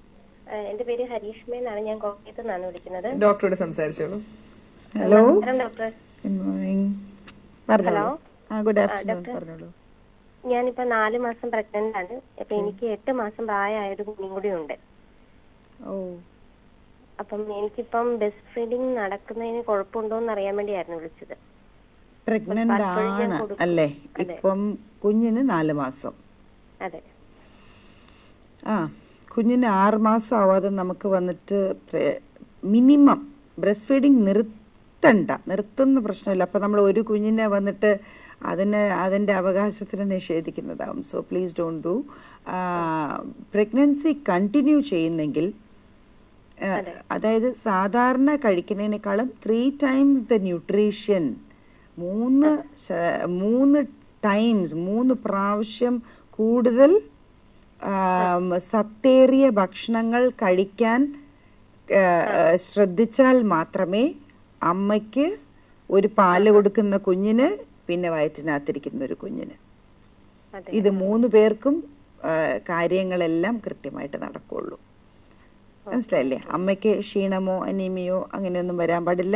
ഏഹ് എന്റെ പേര് ഹരീഷ്മ എന്നാണ് ഞാൻ കോട്ടയത്ത് നിന്നാണ് വിളിക്കുന്നത് ഡോക്ടറോട് സംസാരിച്ചോളൂ ഹലോ നമസ്കാരം ഡോക്ടർ ഗുഡ് മോർണിംഗ് പറഞ്ഞോളൂ ആ ഗുഡ് ആഫ്റ്റർനൂൺ പറഞ്ഞോളൂ ഞാനിപ്പോ നാല് മാസം പ്രഗ്നന്റ് ആണ് അപ്പൊ എനിക്ക് എട്ട് മാസം പ്രായമായ ഒരു കുഞ്ഞും കൂടി ഉണ്ട് ഓ അപ്പം എനിക്കിപ്പം ബെസ്റ്റ് ഫീഡിങ് നടക്കുന്നതിന് കുഴപ്പമുണ്ടോ എന്ന് അറിയാൻ വേണ്ടിയായിരുന്നു വിളിച്ചത് പ്രഗ്നന്റ് ആണ് അല്ലേ ഇപ്പം കുഞ്ഞിന് നാല് മാസം അതെ ആ കുഞ്ഞിന് ആറ് മാസം ആവാതെ നമുക്ക് വന്നിട്ട് മിനിമം ബ്രസ്റ്റ് ഫീഡിങ് നിർ നിർത്തണ്ട നിർത്തുന്ന പ്രശ്നമില്ല അപ്പം നമ്മൾ ഒരു കുഞ്ഞിനെ വന്നിട്ട് അതിന് അതിൻ്റെ അവകാശത്തിന് നിഷേധിക്കുന്നതാവും so please don't do pregnancy continue ചെയ്യുന്നെങ്കിൽ ആ, അതായത് സാധാരണ കഴിക്കുന്നതിനേക്കാളും ത്രീ ടൈംസ് ദ ന്യൂട്രീഷൻ മൂന്ന് ശ- മൂന്ന് ടൈംസ് മൂന്ന് പ്രാവശ്യം കൂടുതൽ ആം, സത്തേറിയ ഭക്ഷണങ്ങൾ കഴിക്കാൻ ആ, ശ്രദ്ധിച്ചാൽ മാത്രമേ അമ്മയ്ക്ക് ഒരു പാല് കൊടുക്കുന്ന കുഞ്ഞിന് പിന്നെ വയറ്റിനകത്തിരിക്കുന്ന ഒരു കുഞ്ഞിന് ഇത് മൂന്ന് പേർക്കും ആ, കാര്യങ്ങളെല്ലാം കൃത്യമായിട്ട് നടക്കുള്ളൂ മനസ്സിലായില്ലേ അമ്മയ്ക്ക് ക്ഷീണമോ അനീമിയോ അങ്ങനെയൊന്നും വരാൻ പാടില്ല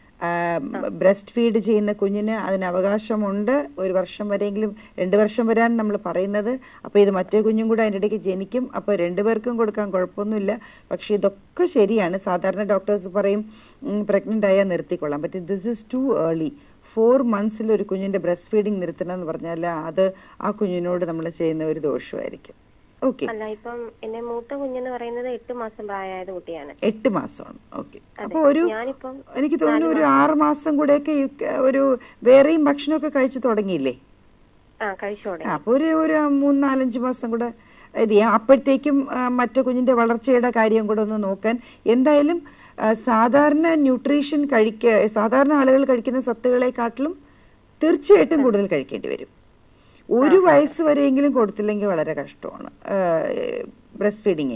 ബ്രസ്റ്റ് ഫീഡ് ചെയ്യുന്ന കുഞ്ഞിന് അതിന് അവകാശമുണ്ട് ഒരു വർഷം വരെയെങ്കിലും രണ്ട് വർഷം വരാൻ നമ്മൾ പറയുന്നത് അപ്പോൾ ഇത് മറ്റേ കുഞ്ഞും കൂടെ അതിൻ്റെ ഇടയ്ക്ക് ജനിക്കും അപ്പോൾ രണ്ടുപേർക്കും കൊടുക്കാൻ കുഴപ്പമൊന്നുമില്ല പക്ഷേ ഇതൊക്കെ ശരിയാണ് സാധാരണ ഡോക്ടേഴ്സ് പറയും പ്രഗ്നൻ്റ് ആയാൽ നിർത്തിക്കൊള്ളാം but this is too early four മന്ത്സിൽ ഒരു കുഞ്ഞിൻ്റെ ബ്രസ്റ്റ് ഫീഡിങ് നിർത്തണം എന്ന് പറഞ്ഞാൽ അത് ആ കുഞ്ഞിനോട് നമ്മൾ ചെയ്യുന്ന ഒരു ദോഷമായിരിക്കും ഓക്കെ അല്ല ഇപ്പം എന്റെ മൂത്ത കുഞ്ഞെന്ന് പറയുന്നത് എട്ട് മാസം പ്രായമായത് കുട്ടിയാണ് എട്ട് മാസമാണ് ഓക്കെ അപ്പോൾ ഒരു ഞാനിപ്പം എനിക്ക് തോന്നുന്നു ഒരു ആറ് മാസം കൂടെയൊക്കെ ഈ ക- ഒരു വേറെയും ഭക്ഷണമൊക്കെ കഴിച്ചു തുടങ്ങിയില്ലേ ആ കഴിച്ചു തുടങ്ങി ആ, അപ്പോൾ ഒരു ഒരു മൂന്ന് നാലഞ്ച് മാസം കൂടെ ഇത് ചെയ്യാം അപ്പോഴത്തേക്കും ആ, മറ്റു കുഞ്ഞിന്റെ വളർച്ചയുടെ കാര്യം കൂടെ ഒന്ന് നോക്കാൻ എന്തായാലും ആ, സാധാരണ ന്യൂട്രീഷൻ കഴിക്ക സാധാരണ ആളുകൾ കഴിക്കുന്ന സത്തുകളെക്കാട്ടിലും തീർച്ചയായിട്ടും കൂടുതൽ കഴിക്കേണ്ടി വരും ഒരു വയസ്സ് വരെയെങ്കിലും കൊടുത്തില്ലെങ്കിൽ വളരെ കഷ്ടമാണ് ബ്രസ്റ്റ് ഫീഡിങ്ങേ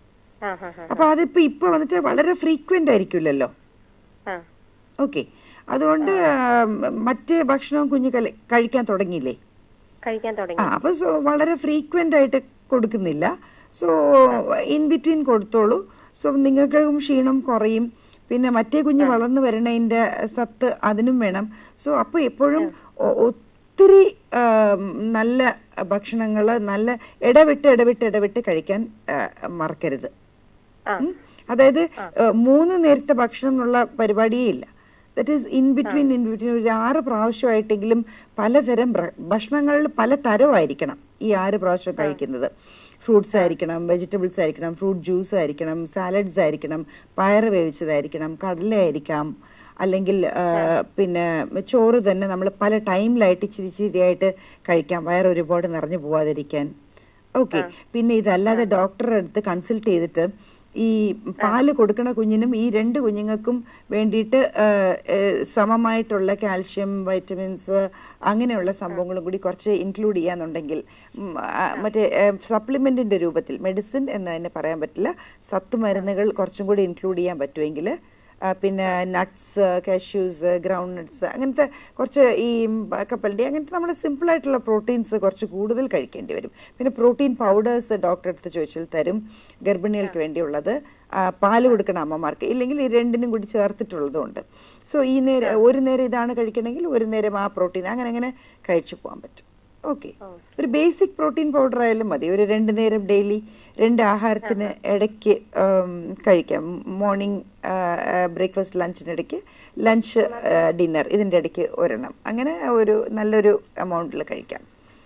ആ ഹാ ഹാ അപ്പൊ അതിപ്പോ ഇപ്പൊ വന്നിട്ട് വളരെ ഫ്രീക്വന്റ് ആയിരിക്കില്ലല്ലോ ആ ഓക്കെ അതുകൊണ്ട് ആ, മറ്റേ ഭക്ഷണവും കുഞ്ഞ് കല- കഴിക്കാൻ തുടങ്ങിയില്ലേ കഴിക്കാൻ ആ തുടങ്ങി അപ്പൊ സോ വളരെ ഫ്രീക്വന്റ് ആയിട്ട് കൊടുക്കുന്നില്ല സോ ഇൻ ബിറ്റ്വീൻ കൊടുത്തോളൂ സോ നിങ്ങൾക്കും ക്ഷീണം കുറയും പിന്നെ മറ്റേ കുഞ്ഞ് വളർന്നു വരണതിന്റെ സത്ത് അതിനും വേണം സോ അപ്പൊ എപ്പോഴും ഒ- ഒത്തിരി ആ, നല്ല ഭക്ഷണങ്ങൾ നല്ല ഇടവിട്ട് ഇടവിട്ട് ഇടവിട്ട് കഴിക്കാൻ ആ, മറക്കരുത് ഉം. അതായത് ഏഹ്, മൂന്ന് നേരത്തെ ഭക്ഷണം എന്നുള്ള പരിപാടിയേ ഇല്ല that is in between in between ഒരു ആറ് പ്രാവശ്യമായിട്ടെങ്കിലും പലതരം ഭ- ഭക്ഷണങ്ങളിൽ പല തരമായിരിക്കണം ഈ ആറ് പ്രാവശ്യം കഴിക്കുന്നത് ഫ്രൂട്ട്സ് ആയിരിക്കണം വെജിറ്റബിൾസ് ആയിരിക്കണം ഫ്രൂട്ട് ജ്യൂസ് ആയിരിക്കണം സാലഡ്സ് ആയിരിക്കണം പയറ് വേവിച്ചതായിരിക്കണം കടല ആയിരിക്കാം അല്ലെങ്കിൽ ആ, പിന്നെ ചോറ് തന്നെ നമ്മൾ പല ടൈമിലായിട്ട് ഇച്ചിരി ഇച്ചിരിയായിട്ട് കഴിക്കാം വയറ് ഒരുപാട് നിറഞ്ഞു പോവാതിരിക്കാൻ ഓക്കെ പിന്നെ ഇതല്ലാതെ ഡോക്ടറുടെ അടുത്ത് കൺസൾട്ട് ചെയ്തിട്ട് ഈ പാല് കൊടുക്കണ കുഞ്ഞിനും ഈ രണ്ട് കുഞ്ഞുങ്ങൾക്കും വേണ്ടിയിട്ട് ആ, ഏ, സമമായിട്ടുള്ള കാൽഷ്യം വൈറ്റമിൻസ് അങ്ങനെയുള്ള സംഭവങ്ങളും കൂടി കുറച്ച് ഇൻക്ലൂഡ് ചെയ്യാന്നുണ്ടെങ്കിൽ ഉം, ആ, മറ്റേ സപ്ലിമെന്റിന്റെ രൂപത്തിൽ മെഡിസിൻ എന്ന് തന്നെ പറയാൻ പറ്റില്ല സത്ത് മരുന്നുകൾ കുറച്ചും കൂടി ഇൻക്ലൂഡ് ചെയ്യാൻ പറ്റുമെങ്കിൽ ആ, പിന്നെ നട്ട്സ് കാഷ്യൂസ് ഗ്രൗണ്ട് നട്ട്സ് അങ്ങനത്തെ കുറച്ച് ഈ കപ്പലിൻ്റെ അങ്ങനത്തെ നമ്മുടെ സിമ്പിൾ ആയിട്ടുള്ള പ്രോട്ടീൻസ് കുറച്ച് കൂടുതൽ കഴിക്കേണ്ടി വരും പിന്നെ പ്രോട്ടീൻ പൗഡേഴ്സ് ഡോക്ടറെ അടുത്ത് ചോദിച്ചാൽ തരും ഗർഭിണികൾക്ക് വേണ്ടിയുള്ളത് ആ, പാല് കൊടുക്കണ അമ്മമാർക്ക് ഇല്ലെങ്കിൽ ഈ രണ്ടിനും കൂടി ചേർത്തിട്ടുള്ളതും ഉണ്ട് സോ ഈ നേരം ഒരു നേരം ഇതാണ് കഴിക്കണമെങ്കിൽ ഒരു നേരം ആ പ്രോട്ടീൻ അങ്ങനെ അങ്ങനെ കഴിച്ചു പോകാൻ പറ്റും ഓക്കെ ഒരു ബേസിക് പ്രോട്ടീൻ പൗഡർ ആയാലും മതി ഒരു രണ്ട് നേരം ഡെയിലി രണ്ട് ആഹാരത്തിന് ഇടയ്ക്ക് ഉം, കഴിക്കാം മോർണിംഗ് ബ്രേക്ക്ഫാസ്റ്റ് ലഞ്ചിനിടയ്ക്ക് ലഞ്ച് ഡിന്നർ ഇതിൻ്റെ ഇടയ്ക്ക് ഒരെണ്ണം അങ്ങനെ ഒരു നല്ലൊരു എമൗണ്ടിൽ കഴിക്കാം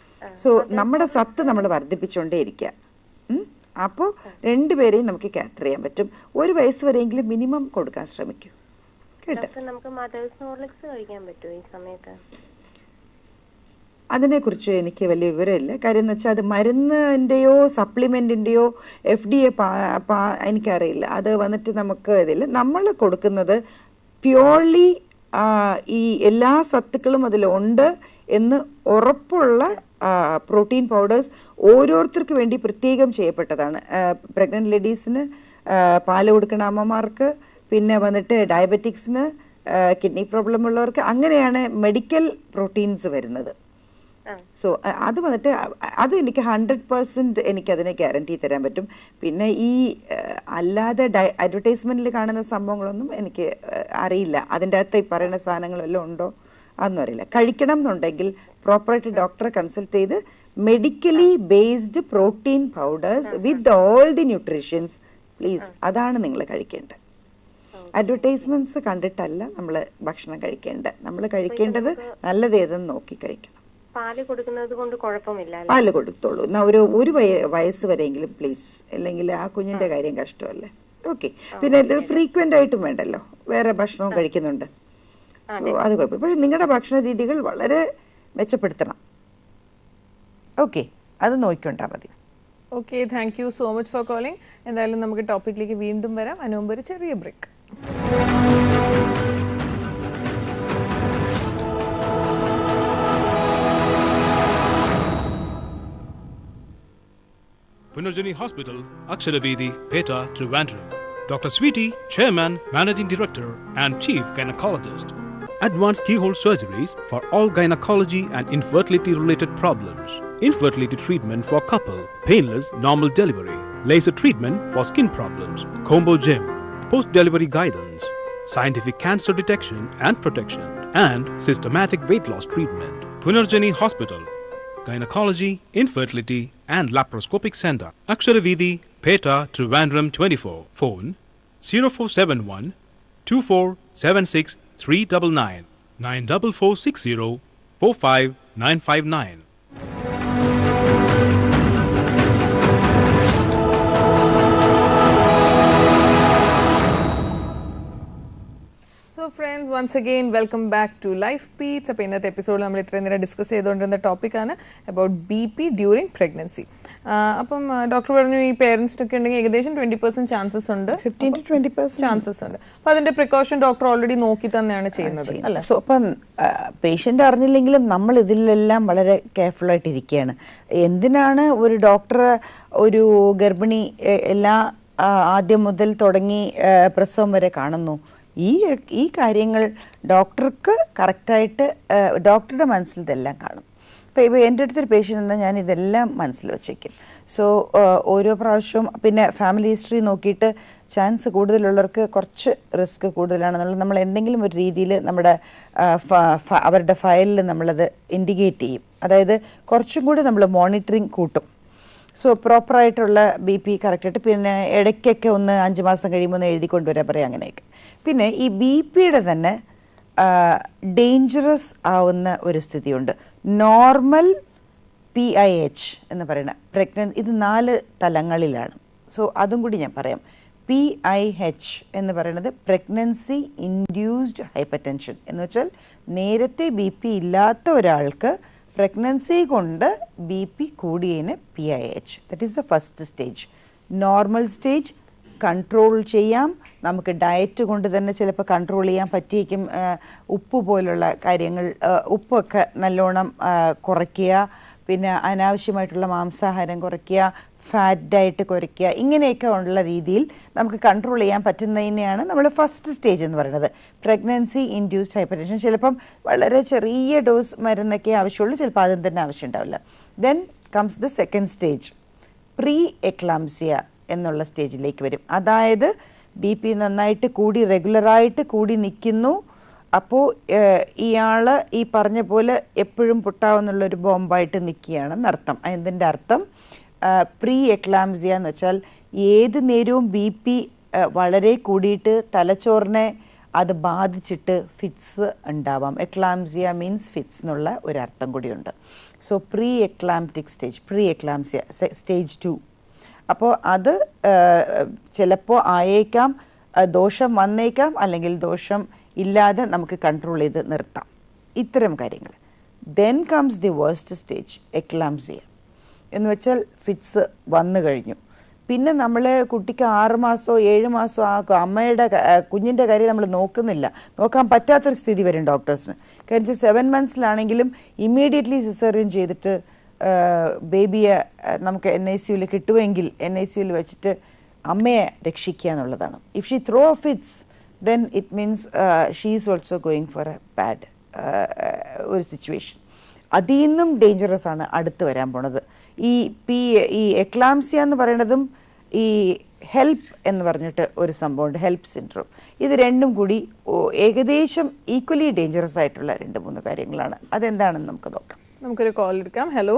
സോ നമ്മുടെ സത്ത് നമ്മൾ വർദ്ധിപ്പിച്ചുകൊണ്ടേ ഇരിക്കുക ഉം? അപ്പോൾ രണ്ടുപേരെയും നമുക്ക് കാറ്റർ ചെയ്യാൻ പറ്റും ഒരു വയസ്സ് വരെയെങ്കിലും മിനിമം കൊടുക്കാൻ ശ്രമിക്കൂ കേട്ടോ ഡോക്ടർ നമുക്ക് മദേഴ്സ് ഹോർലിക്സ് കഴിക്കാൻ പറ്റുമോ ഈ സമയത്ത് അതിനെക്കുറിച്ച് എനിക്ക് വലിയ വിവരമില്ല കാര്യം എന്ന് വെച്ചാൽ അത് മരുന്നിൻ്റെയോ സപ്ലിമെൻറ്റിൻ്റെയോ എഫ് ഡി എ എനിക്കറിയില്ല അത് വന്നിട്ട് നമുക്ക് ഇതിൽ നമ്മൾ കൊടുക്കുന്നത് പ്യോർലി ഈ എല്ലാ സത്തുക്കളും അതിലുണ്ട് എന്ന് ഉറപ്പുള്ള പ്രോട്ടീൻ പൗഡേഴ്സ് ഓരോരുത്തർക്ക് വേണ്ടി പ്രത്യേകം ചെയ്യപ്പെട്ടതാണ് പ്രഗ്നന്റ് ലേഡീസിന് പാല് കൊടുക്കുന്ന അമ്മമാർക്ക് പിന്നെ വന്നിട്ട് ഡയബറ്റിക്സിന് കിഡ്നി പ്രോബ്ലം ഉള്ളവർക്ക് അങ്ങനെയാണ് മെഡിക്കൽ പ്രോട്ടീൻസ് വരുന്നത് സോ അത് വന്നിട്ട് അ- അത് എനിക്ക് ഹൺഡ്രഡ് പെർസെന്റ് എനിക്ക് അതിനെ ഗ്യാരണ്ടി തരാൻ പറ്റും പിന്നെ ഈ അഹ്, അല്ലാതെ അഡ്വർടൈസ്മെന്റിൽ കാണുന്ന സംഭവങ്ങളൊന്നും എനിക്ക് അഹ്, അറിയില്ല അതിൻ്റെ അകത്ത് ഈ പറയുന്ന സാധനങ്ങളെല്ലാം ഉണ്ടോ അതൊന്നും അറിയില്ല കഴിക്കണം എന്നുണ്ടെങ്കിൽ പ്രോപ്പറായിട്ട് ഡോക്ടറെ കൺസൾട്ട് ചെയ്ത് medically based protein powders with all the nutritions please അതാണ് നിങ്ങൾ കഴിക്കേണ്ടത് അഡ്വർടൈസ്മെന്റ്സ് കണ്ടിട്ടല്ല നമ്മൾ ഭക്ഷണം കഴിക്കേണ്ടത് നമ്മൾ കഴിക്കേണ്ടത് നല്ലത് ഏതെന്ന് നോക്കി കഴിക്കണം പാല് കൊടുക്കുന്നത് കൊണ്ട് കുഴപ്പമില്ല അല്ലേ? പാല് കൊടുത്തോളൂ എന്നാ ഒരു ഒരു വയ- വയസ്സ് വരെയെങ്കിലും പ്ലീസ് അല്ലെങ്കിൽ ആ കുഞ്ഞിന്റെ കാര്യം കഷ്ടമല്ലേ ഓക്കെ പിന്നെ ഫ്രീക്വന്റ് ആയിട്ടും വേണ്ടല്ലോ വേറെ ഭക്ഷണവും കഴിക്കുന്നുണ്ട് സോ അത് കുഴപ്പമില്ല പക്ഷേ നിങ്ങളുടെ ഭക്ഷണ രീതികൾ വളരെ മെച്ചപ്പെടുത്തണം ഓക്കെ അത് നോക്കിക്കൊണ്ടാൽ മതി okay thank you so much for calling എന്തായാലും നമുക്ക് ടോപ്പിക്കിലേക്ക് വീണ്ടും വരാം അതിന് മുമ്പ് ഒരു ചെറിയ break Punarjani Hospital, Aksharavedi, Peta, Trivandrum. Dr. Sweetie, Chairman, Managing Director, and Chief Gynecologist. Advanced keyhole surgeries for all gynecology and infertility related problems. Infertility treatment for couple, painless normal delivery, laser treatment for skin problems, combo gym, post delivery guidance, scientific cancer detection and protection, and systematic weight loss treatment. Punarjani Hospital, Gynecology, Infertility, and Laparoscopic Center. Aksharavidi, Peta, Trivandrum 24. Phone 0471 2476 399 94460 45959. So friends once again welcome back to life beats അപ്പോൾ ഇന്നത്തെ എപ്പിസോഡിൽ നമ്മൾ ഇത്രയും നേരം discuss ചെയ്തുകൊണ്ടിരുന്ന ടോപ്പിക്കാണ് about B P during pregnancy അപ്പം doctor പറഞ്ഞു ഈ പേരൻസിനൊക്കെ ഉണ്ടെങ്കിൽ ഏകദേശം ട്വന്റി പെർസെന്റ് ചാൻസസ് ഉണ്ട് fifteen to twenty percent chances ഉണ്ട് അപ്പോൾ അതിന്റെ പ്രിക്കോഷൻ ഡോക്ടർ ഓൾറെഡി നോക്കി തന്നെയാണ് ചെയ്യുന്നത് അല്ലേ സോ അപ്പം പേഷ്യൻ്റ് അറിഞ്ഞില്ലെങ്കിലും നമ്മൾ ഇതിലെല്ലാം വളരെ കെയർഫുൾ ആയിട്ട് ഇരിക്കുകയാണ് എന്തിനാണ് ഒരു ഡോക്ടർ ഒരു ഗർഭിണി എ- എല്ലാ ആ, ആദ്യം മുതൽ തുടങ്ങി ആ, പ്രസവം വരെ കാണുന്നു ഈ ഈ കാര്യങ്ങൾ ഡോക്ടർക്ക് കറക്റ്റായിട്ട് ഡോക്ടറുടെ മനസ്സിൽ ഇതെല്ലാം കാണും ഇപ്പോൾ ഇപ്പോൾ എൻ്റെ അടുത്തൊരു പേഷ്യൻ്റ് എന്നാൽ ഞാൻ ഇതെല്ലാം മനസ്സിൽ വെച്ചേക്കും സോ ഓരോ പ്രാവശ്യവും പിന്നെ ഫാമിലി ഹിസ്റ്ററി നോക്കിയിട്ട് ചാൻസ് കൂടുതലുള്ളവർക്ക് കുറച്ച് റിസ്ക് കൂടുതലാണെന്നുള്ളത് നമ്മൾ എന്തെങ്കിലും ഒരു രീതിയിൽ നമ്മുടെ ആ, ഫ- ഫ- അവരുടെ ഫയലിൽ നമ്മളത് ഇൻഡിക്കേറ്റ് ചെയ്യും അതായത് കുറച്ചും കൂടി നമ്മൾ മോണിറ്ററിങ് കൂട്ടും സോ പ്രോപ്പറായിട്ടുള്ള ബി പി കറക്റ്റായിട്ട് പിന്നെ ഇടയ്ക്കൊക്കെ ഒന്ന് അഞ്ച് മാസം കഴിയുമ്പോൾ ഒന്ന് എഴുതി കൊണ്ടുവരാൻ പറയാം അങ്ങനെയൊക്കെ പിന്നെ ഈ ബി പിയുടെ തന്നെ ഡേഞ്ചറസ് ആവുന്ന ഒരു സ്ഥിതിയുണ്ട് നോർമൽ പി ഐ എച്ച് എന്ന് പറയുന്ന പ്രഗ്നൻ ഇത് നാല് തലങ്ങളിലാണ് സോ അതും കൂടി ഞാൻ പറയാം പി ഐ എച്ച് എന്ന് പറയുന്നത് പ്രഗ്നൻസി ഇൻഡ്യൂസ്ഡ് ഹൈപ്പർ ടെൻഷൻ എന്ന് വെച്ചാൽ നേരത്തെ ബി പി ഇല്ലാത്ത ഒരാൾക്ക് പ്രഗ്നൻസി കൊണ്ട് ബി പി കൂടിയതിന് P I H that is the first stage normal stage control ചെയ്യാം നമുക്ക് ഡയറ്റ് കൊണ്ട് തന്നെ ചിലപ്പോൾ കൺട്രോൾ ചെയ്യാൻ പറ്റിയേക്കും ആ, ഉപ്പ് പോലുള്ള കാര്യങ്ങൾ ആ, ഉപ്പൊക്കെ നല്ലോണം ആ, കുറയ്ക്കുക പിന്നെ അനാവശ്യമായിട്ടുള്ള മാംസാഹാരം കുറയ്ക്കുക ഫാറ്റ് ഡയറ്റ് കുറയ്ക്കുക ഇങ്ങനെയൊക്കെ ഉള്ള രീതിയിൽ നമുക്ക് കൺട്രോൾ ചെയ്യാൻ പറ്റുന്നതിനെയാണ് നമ്മൾ ഫസ്റ്റ് സ്റ്റേജ് എന്ന് പറയുന്നത് പ്രഗ്നൻസി ഇൻഡ്യൂസ്ഡ് ഹൈപ്പർ ടെൻഷൻ ചിലപ്പം വളരെ ചെറിയ ഡോസ് മരുന്നൊക്കെ ആവശ്യമുള്ളൂ ചിലപ്പോൾ അതും തന്നെ ആവശ്യം ഉണ്ടാവില്ല then comes the second stage pre eclampsia എന്നുള്ള സ്റ്റേജിലേക്ക് വരും അതായത് ബി പി നന്നായിട്ട് കൂടി റെഗുലറായിട്ട് കൂടി നിൽക്കുന്നു അപ്പോൾ ഇയാൾ ഈ പറഞ്ഞ പോലെ എപ്പോഴും പൊട്ടാവുന്നുള്ളൊരു ബോംബായിട്ട് നിൽക്കുകയാണെന്ന് അർത്ഥം അതിൻ്റെ അർത്ഥം പ്രീ എക്ലാംസിയ എന്ന് വെച്ചാൽ ഏത് നേരവും ബി പി വളരെ കൂടിയിട്ട് തലച്ചോറിനെ അത് ബാധിച്ചിട്ട് ഫിറ്റ്സ് ഉണ്ടാവാം എക്ലാംസിയ മീൻസ് ഫിറ്റ്സ് എന്നുള്ള ഒരു അർത്ഥം കൂടിയുണ്ട് so pre eclamptic stage pre eclampsia stage two അപ്പോൾ അത് ചിലപ്പോൾ ആയേക്കാം ആ, ദോഷം വന്നേക്കാം അല്ലെങ്കിൽ ദോഷം ഇല്ലാതെ നമുക്ക് കൺട്രോൾ ചെയ്ത് നിർത്താം ഇത്തരം കാര്യങ്ങൾ then comes the worst stage eclampsia എന്ന് വെച്ചാൽ ഫിറ്റ്സ് വന്നു കഴിഞ്ഞു പിന്നെ നമ്മൾ കുട്ടിക്ക് ആറ് മാസമോ ഏഴ് മാസമോ ആക്കും അമ്മയുടെ ക- ആ, കുഞ്ഞിൻ്റെ കാര്യം നമ്മൾ നോക്കുന്നില്ല നോക്കാൻ പറ്റാത്തൊരു സ്ഥിതി വരും ഡോക്ടേഴ്സിന് കാരണം സെവൻ മന്ത്സിലാണെങ്കിലും ഇമ്മീഡിയറ്റ്ലി സിസേറിയൻ ചെയ്തിട്ട് ബേബിയെ നമുക്ക് എൻ ഐ സിയുയിൽ കിട്ടുമെങ്കിൽ എൻ ഐ സിയുയിൽ വെച്ചിട്ട് അമ്മയെ രക്ഷിക്കുക എന്നുള്ളതാണ് if she throw fits then it means she is also going for a bad ഒരു സിറ്റുവേഷൻ അതിൽ നിന്നും ഡേഞ്ചറസ് ആണ് അടുത്ത് വരാൻ പോണത് ഈ പി ഈ എക്ലാംസിയ എന്ന് പറയുന്നതും ഈ ഹെൽപ്പ് എന്ന് പറഞ്ഞിട്ട് ഒരു സംഭവമുണ്ട് ഹെൽപ്പ് സിൻഡ്രോം ഇത് രണ്ടും കൂടി ഓ- ഏകദേശം ഈക്വലി ഡേഞ്ചറസ് ആയിട്ടുള്ള രണ്ട് മൂന്ന് കാര്യങ്ങളാണ് അതെന്താണെന്ന് നമുക്ക് നോക്കാം നമുക്കൊരു കോൾ എടുക്കാം hello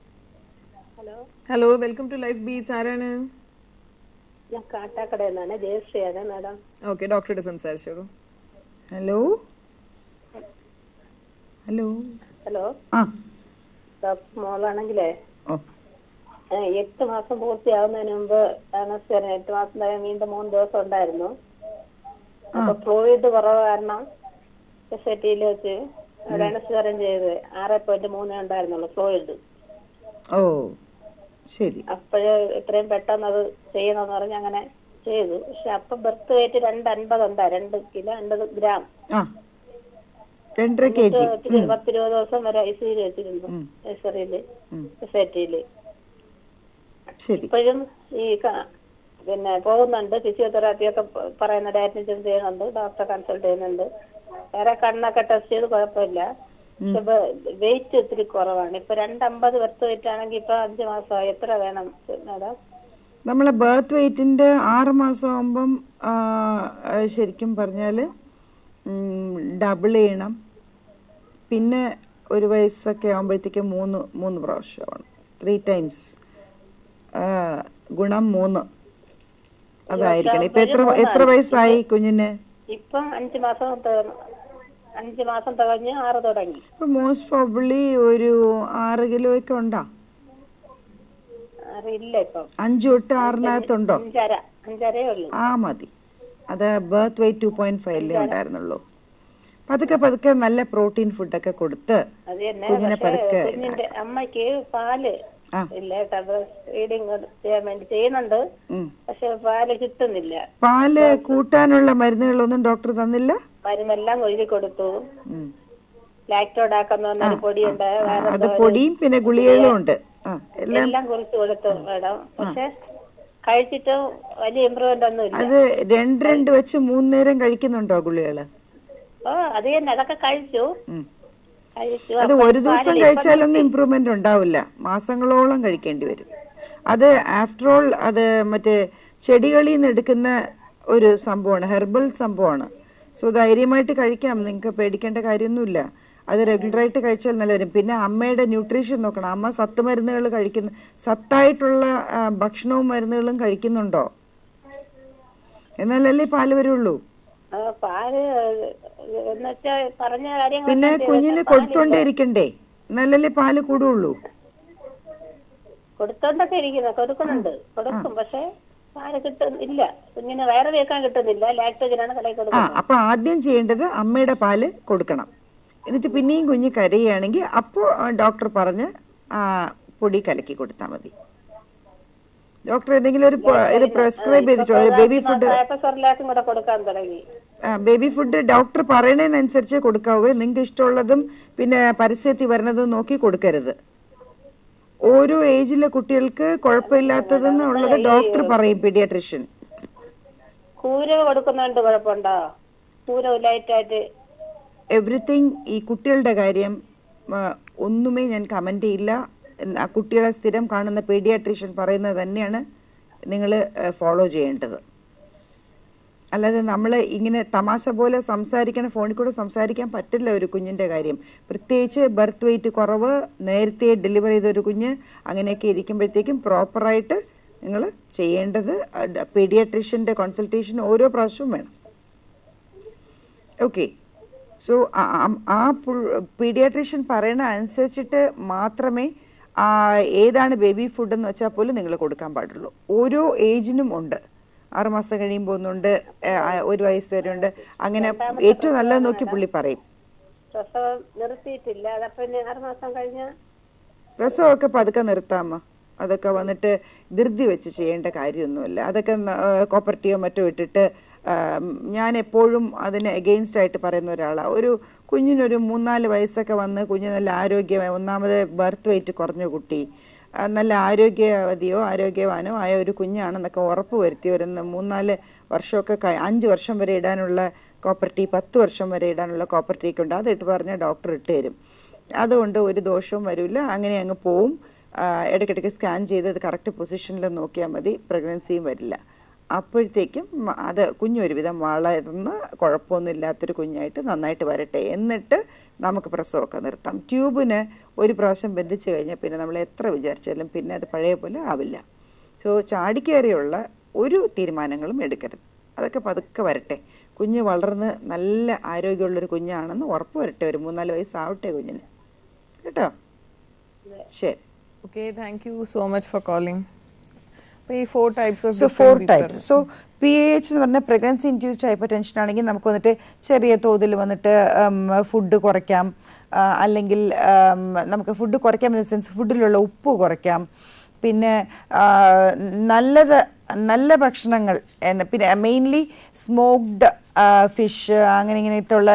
hello welcome to life beach ആരാണ് ഞാൻ കാട്ടാക്കടയിൽ നിന്നാണ് ജയശ്രീയാണ് മാഡം ഓക്കെ ഡോക്ടറുടെ സംസാരിച്ചോളൂ ഹലോ ഹലോ ഹലോ ആ ഡോക്ടർ മോളാണെങ്കിലേ ഓ ഏ, എട്ട് മാസം പൂർത്തിയാവുന്നതിന് മുമ്പ് അനസ്തേറിയ എട്ട് മാസം കഴിഞ്ഞ് വീണ്ടും മൂന്ന് ദിവസം ഉണ്ടായിരുന്നു അപ്പൊ ഫ്ലൂയിഡ് കുറവ് കാരണം സൊസൈറ്റിയിൽ വെച്ച് അവിടെയാണ് സിസേറിയൻ ചെയ്തത് ആറ് പോയിന്റ് മൂന്നേ ഉണ്ടായിരുന്നുള്ളൂ ഫ്ലോയിഡ് ഓ ശരി അപ്പോഴ് ഇത്രയും പെട്ടെന്ന് അത് ചെയ്യണമെന്ന് പറഞ്ഞ് അങ്ങനെ ചെയ്തു പക്ഷെ അപ്പൊ ബർത്ത് വെയിറ്റ് രണ്ട് അൻപത് ഉണ്ടാ രണ്ട് കിലോ അൻപത് ഗ്രാം ആ രണ്ടര കെ ജി ഒത്തിരി പത്തിരുപത് ദിവസം വരെ ഐ സിയിൽ വെച്ചിരുന്നു നഴ്സറിയില് സൊസൈറ്റിയില് ശരി ഇപ്പോഴും ഈ ക- പിന്നെ പോകുന്നുണ്ട് ഫിസിയോതെറാപ്പി ഒക്കെ പ- പറയുന്ന ഡയറ്റിഷ്യൻ ചെയ്യുന്നുണ്ട് ഡോക്ടറെ കൺസൾട്ട് ചെയ്യുന്നുണ്ട് വേറെ കണ്ണൊക്കെ ടെസ്റ്റ് ചെയ്ത് കുഴപ്പമില്ല പക്ഷെ വെയിറ്റ് ഒത്തിരി കുറവാണ് ഇപ്പൊ രണ്ടമ്പത് വെർത്ത് വെയിറ്റ് ആണെങ്കിൽ ഇപ്പൊ അഞ്ചു മാസമായി എത്ര വേണം മാഡം നമ്മളെ ബർത്ത് വെയിറ്റിന്റെ ആറ് മാസം ആകുമ്പം ആ, ആ, ശരിക്കും പറഞ്ഞാൽ ഡബിൾ ചെയ്യണം പിന്നെ ഒരു വയസ്സൊക്കെ ആകുമ്പോഴത്തേക്ക് മൂന്ന് മൂന്ന് പ്രാവശ്യമാണ് ത്രീ ടൈംസ് ഗുണം മൂന്ന് അതായിരിക്കണം ഇപ്പൊ എത്ര എത്ര വയസ്സായി കുഞ്ഞിന് ഇപ്പം അഞ്ചു മാസം തികഞ്ഞു അഞ്ചു മാസം തികഞ്ഞ് ആറ് തുടങ്ങി ഇപ്പൊ മോസ്റ്റ് പ്രോബിളി ഒരു ആറ് കിലോ ഒക്കെ ഉണ്ടോ അറിയില്ല ഇപ്പം അഞ്ചു തൊട്ട് ആറിനകത്തുണ്ടോ അഞ്ചര അഞ്ചരേ ഉള്ളൂ ആ മതി അത് ബർത്ത് വെയിറ്റ് ടു പോയിന്റ് ഫൈവിലേ ഉണ്ടായിരുന്നുള്ളൂ പതുക്കെ പതുക്കെ നല്ല പ്രോട്ടീൻ ഫുഡൊക്കെ കൊടുത്ത് അത് തന്നെ കുഞ്ഞിനെ പക്ഷേ പതുക്കെ കുഞ്ഞിന്റെ അമ്മയ്ക്ക് പാല് ആ. ഇല്ല കേട്ടോ ഫീഡിങ് ചെയ്യാൻ വേണ്ടി ചെയ്യുന്നുണ്ട് ഉം. പക്ഷെ പാല് കിട്ടുന്നില്ല പാല് കൂട്ടാനുള്ള മരുന്നുകളൊന്നും ഡോക്ടർ തന്നില്ല മരുന്നെല്ലാം ഒഴുകി കൊടുത്തു ഉം. ലാക്ടോഡാക്കെന്ന് പറഞ്ഞൊരു പൊടിയുണ്ട് ആ, വേറെ അത് പൊടിയും പിന്നെ ഗുളികകളും ഉണ്ട് ആ എല്ലാം എല്ലാം കുറിച്ച് കൊടുത്തു മേഡം പക്ഷെ കഴിച്ചിട്ട് വലിയ ഇമ്പ്രൂവ്മെന്റ് ഒന്നും ഇല്ല അത് രണ്ട് രണ്ട് വെച്ച് മൂന്ന് നേരം കഴിക്കുന്നുണ്ടോ ഗുളികള് ഓ അത് തന്നെ അതൊക്കെ കഴിച്ചു ഉം. കഴിച്ചു അത് അപ്പൊ ഒരു ദിവസം പാലില്ല. കഴിച്ചാലൊന്നും ഇമ്പ്രൂവ്മെന്റ് ഉണ്ടാവില്ല മാസങ്ങളോളം കഴിക്കേണ്ടി വരും അത് ആഫ്റ്റർ ഓൾ അത് മറ്റേ ചെടികളിൽ നിന്ന് എടുക്കുന്ന ഒരു സംഭവമാണ് ഹെർബൽ സംഭവമാണ് സോ ധൈര്യമായിട്ട് കഴിക്കാം നിങ്ങൾക്ക് പേടിക്കേണ്ട കാര്യമൊന്നുമില്ല അത് റെഗുലറായിട്ട് കഴിച്ചാൽ നല്ല വരും പിന്നെ അമ്മയുടെ ന്യൂട്രീഷൻ നോക്കണം അമ്മ സത്ത് മരുന്നുകൾ കഴിക്കുന്ന സത്തായിട്ടുള്ള ആ, ഭക്ഷണവും മരുന്നുകളും കഴിക്കുന്നുണ്ടോ എന്നാലല്ലേ പാല് വരുള്ളൂ ആ, പാല് എന്നുവെച്ചാ പറഞ്ഞ കാര്യങ്ങൾ പിന്നെ കുഞ്ഞിന് കൊടുത്തോണ്ടേ ഇരിക്കണ്ടേ എന്നാലല്ലേ പാല് കൂടുള്ളൂ കൊടുത്തോണ്ടൊക്കെ ഇരിക്കുന്നത് കൊടുക്കുന്നുണ്ട് കൊടുക്കും പക്ഷെ പാല് കിട്ടുന്നില്ല കുഞ്ഞിന് വയറ് വെക്കാൻ കിട്ടുന്നില്ല ലാക്ടോജനാണ് തലയിൽ ആ കൊടുക്കുന്നത് അപ്പൊ ആദ്യം ചെയ്യേണ്ടത് അമ്മയുടെ പാല് കൊടുക്കണം എന്നിട്ട് പിന്നെയും കുഞ്ഞ് കരയുകയാണെങ്കിൽ അപ്പോൾ ഡോക്ടർ പറഞ്ഞ് ആ, പൊടി കലക്കി കൊടുത്താൽ മതി ഡോക്ടർ എന്തെങ്കിലും ഒരു പ- ഇത് പ്രിസ്ക്രൈബ് ചെയ്തിട്ടോ ഒരു ബേബി ഫുഡ് സെർലാക്കും കൂടെ കൊടുക്കാൻ തുടങ്ങി ബേബി ഫുഡ് ഡോക്ടർ പറയണതിനനുസരിച്ച് കൊടുക്കാവൂ നിങ്ങൾക്ക് ഇഷ്ടമുള്ളതും പിന്നെ പരസ്യത്തിൽ വരുന്നതും നോക്കി കൊടുക്കരുത് ഓരോ ഏജിലെ കുട്ടികൾക്ക് കുഴപ്പമില്ലാത്തതെന്നുള്ളത് ഡോക്ടർ പറയും പീഡിയാട്രിഷ്യൻ കൂര കൊടുക്കുന്നതുകൊണ്ട് കുഴപ്പമുണ്ടോ കൂര ലൈറ്റായിട്ട് എവറിത്തിങ് ഈ കുട്ടികളുടെ കാര്യം ആ, ഒന്നുമേ ഞാൻ കമന്റ് ചെയ്യില്ല എന്ന് ആ കുട്ടികളെ സ്ഥിരം കാണുന്ന പീഡിയാട്രീഷ്യൻ പറയുന്നത് തന്നെയാണ് നിങ്ങൾ ഫോളോ ചെയ്യേണ്ടത് അല്ലാതെ നമ്മൾ ഇങ്ങനെ തമാശ പോലെ സംസാരിക്കണ ഫോണിൽ കൂടെ സംസാരിക്കാൻ പറ്റില്ല ഒരു കുഞ്ഞിന്റെ കാര്യം പ്രത്യേകിച്ച് ബർത്ത് വെയിറ്റ് കുറവ് നേരത്തെ ഡെലിവറി ചെയ്ത ഒരു കുഞ്ഞ് അങ്ങനെയൊക്കെ ഇരിക്കുമ്പോഴത്തേക്കും പ്രോപ്പറായിട്ട് നിങ്ങൾ ചെയ്യേണ്ടത് പീഡിയാട്രീഷ്യന്റെ കൺസൾട്ടേഷൻ ഓരോ പ്രാവശ്യവും വേണം ഓക്കെ സോ ആ പീഡിയാട്രീഷ്യൻ പറയണ അനുസരിച്ചിട്ട് മാത്രമേ ആ, ഏതാണ് ബേബി ഫുഡ് എന്ന് വെച്ചാൽ പോലും നിങ്ങൾ കൊടുക്കാൻ പാടുള്ളൂ ഓരോ ഏജിനും ഉണ്ട് ആറുമാസം കഴിയുമ്പോൾ ഒന്നുണ്ട് ആ, ഒരു വയസ്സ് വരെ ഉണ്ട് അങ്ങനെ ഏറ്റവും നല്ലത് നോക്കി പുള്ളി പറയും പ്രസവം നിർത്തിയിട്ടില്ല അതപ്പൊ ഇനി ആറ് മാസം കഴിഞ്ഞ പ്രസവമൊക്കെ പതുക്കെ നിർത്താമ അതൊക്കെ വന്നിട്ട് ധൃതി വെച്ച് ചെയ്യേണ്ട കാര്യമൊന്നുമില്ല അതൊക്കെ കോപ്പർട്ടിയോ മറ്റോ ഇട്ടിട്ട് ആ, ഞാൻ എപ്പോഴും അതിന് എഗെയിൻസ്റ്റ് ആയിട്ട് പറയുന്ന ഒരാളാണ് ഒരു കുഞ്ഞിനൊരു മൂന്നാല് വയസ്സൊക്കെ വന്ന് കുഞ്ഞ് നല്ല ആരോഗ്യമായി ഒന്നാമത് ബർത്ത് വെയിറ്റ് കുറഞ്ഞ കുട്ടി ആ, നല്ല ആരോഗ്യവതിയോ ആരോഗ്യവാനോ ആയ ഒരു കുഞ്ഞാണെന്നൊക്കെ ഉറപ്പ് വരുത്തി ഒരു ന- മൂന്നാല് വർഷമൊക്കെ കഴി അഞ്ച് വർഷം വരെ ഇടാനുള്ള കോപ്പർട്ടി പത്ത് വർഷം വരെ ഇടാനുള്ള കോപ്പർട്ടി ഒക്കെ ഉണ്ട് അത് ഇട്ട് പറഞ്ഞാൽ ഡോക്ടർ ഇട്ട് തരും അതുകൊണ്ട് ഒരു ദോഷവും വരില്ല അങ്ങനെ അങ്ങ് പോവും ആ, ഇടയ്ക്കിടയ്ക്ക് സ്കാൻ ചെയ്ത് അത് കറക്റ്റ് പൊസിഷനിൽ നോക്കിയാൽ മതി പ്രഗ്നൻസിയും വരില്ല അപ്പോഴത്തേക്കും മ- അത് കുഞ്ഞൊരുവിധം വളർന്ന് കുഴപ്പമൊന്നും ഇല്ലാത്തൊരു കുഞ്ഞായിട്ട് നന്നായിട്ട് വരട്ടെ എന്നിട്ട് നമുക്ക് പ്രസവമൊക്കെ നിർത്താം ട്യൂബിന് ഒരു പ്രാവശ്യം ബന്ധിച്ച് കഴിഞ്ഞാൽ പിന്നെ നമ്മൾ എത്ര വിചാരിച്ചാലും പിന്നെ അത് പഴയ പോലെ ആവില്ല സോ ചാടിക്കയറിയുള്ള ഒരു തീരുമാനങ്ങളും എടുക്കരുത് അതൊക്കെ പതുക്കെ വരട്ടെ കുഞ്ഞ് വളർന്ന് നല്ല ആരോഗ്യമുള്ളൊരു കുഞ്ഞാണെന്ന് ഉറപ്പ് വരട്ടെ ഒരു മൂന്നാല് വയസ്സാവട്ടെ കുഞ്ഞിന് കേട്ടോ ശരി Okay, thank you so much for calling. So, four types of So different four beef types. So P H എന്ന് പറഞ്ഞാൽ പ്രഗ്നൻസി ഇൻഡ്യൂസ്ഡ് ഹൈപ്പർ ടെൻഷൻ ആണെങ്കിൽ നമുക്ക് വന്നിട്ട് ചെറിയ തോതിൽ വന്നിട്ട് ഫുഡ് കുറയ്ക്കാം ആ, അല്ലെങ്കിൽ ആം, നമുക്ക് ഫുഡ് കുറയ്ക്കാം ഇൻ സെൻസ് ഫുഡിലുള്ള ഉപ്പ് കുറയ്ക്കാം പിന്നെ ആ, നല്ലത് നല്ല ഭക്ഷണങ്ങൾ എന്ന് പിന്നെ മെയിൻലി സ്മോക്ഡ് ഫിഷ് അങ്ങനെ ഇങ്ങനത്തെ ഉള്ള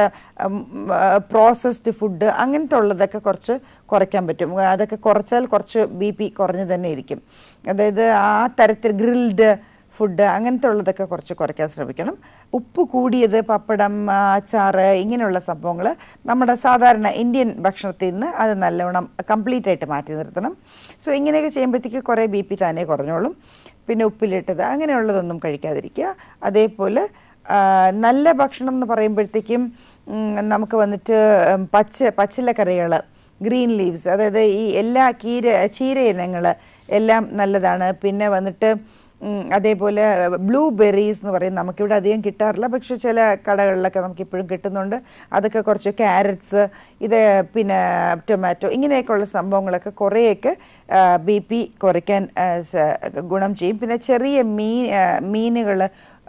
പ്രോസസ്ഡ് ഫുഡ് അങ്ങനത്തെ ഉള്ളതൊക്കെ കുറച്ച് കുറയ്ക്കാൻ പറ്റും അതൊക്കെ കുറച്ചാൽ കുറച്ച് ബി പി കുറഞ്ഞു തന്നെ ഇരിക്കും അതായത് ആ തരത്തിൽ ഗ്രിൽഡ് ഫുഡ് അങ്ങനത്തെ ഉള്ളതൊക്കെ കുറച്ച് കുറയ്ക്കാൻ ശ്രമിക്കണം ഉപ്പ് കൂടിയത് പപ്പടം ആ, അച്ചാറ് ഇങ്ങനെയുള്ള സംഭവങ്ങൾ നമ്മുടെ സാധാരണ ഇന്ത്യൻ ഭക്ഷണത്തിൽ നിന്ന് അത് നല്ലവണ്ണം കംപ്ലീറ്റ് ആയിട്ട് മാറ്റി നിർത്തണം സോ ഇങ്ങനെയൊക്കെ ചെയ്യുമ്പോഴത്തേക്ക് കുറേ ബി പി താനേ കുറഞ്ഞോളും പിന്നെ ഉപ്പിലിട്ടത് അങ്ങനെയുള്ളതൊന്നും കഴിക്കാതിരിക്കുക അതേപോലെ ആ, നല്ല ഭക്ഷണം എന്ന് പറയുമ്പോഴത്തേക്കും ഉം, നമുക്ക് വന്നിട്ട് ഉം, പച്ച പച്ചിലക്കറികൾ ഗ്രീൻ ലീവ്സ് അതായത് ഈ എല്ലാ കീര ചീര ഇനങ്ങൾ എല്ലാം നല്ലതാണ് പിന്നെ വന്നിട്ട് ഉം, അതേപോലെ ബ്ലൂ ബെറീസ് എന്ന് പറയും നമുക്കിവിടെ അധികം കിട്ടാറില്ല പക്ഷെ ചില കടകളിലൊക്കെ നമുക്ക് ഇപ്പോഴും കിട്ടുന്നുണ്ട് അതൊക്കെ കുറച്ച് ക്യാരറ്റ്സ് ഇത് പിന്നെ ടൊമാറ്റോ ഇങ്ങനെയൊക്കെയുള്ള സംഭവങ്ങളൊക്കെ കുറേയൊക്കെ ബി പി കുറയ്ക്കാൻ ആ, സ- ഗുണം ചെയ്യും പിന്നെ ചെറിയ മീൻ മീനുകൾ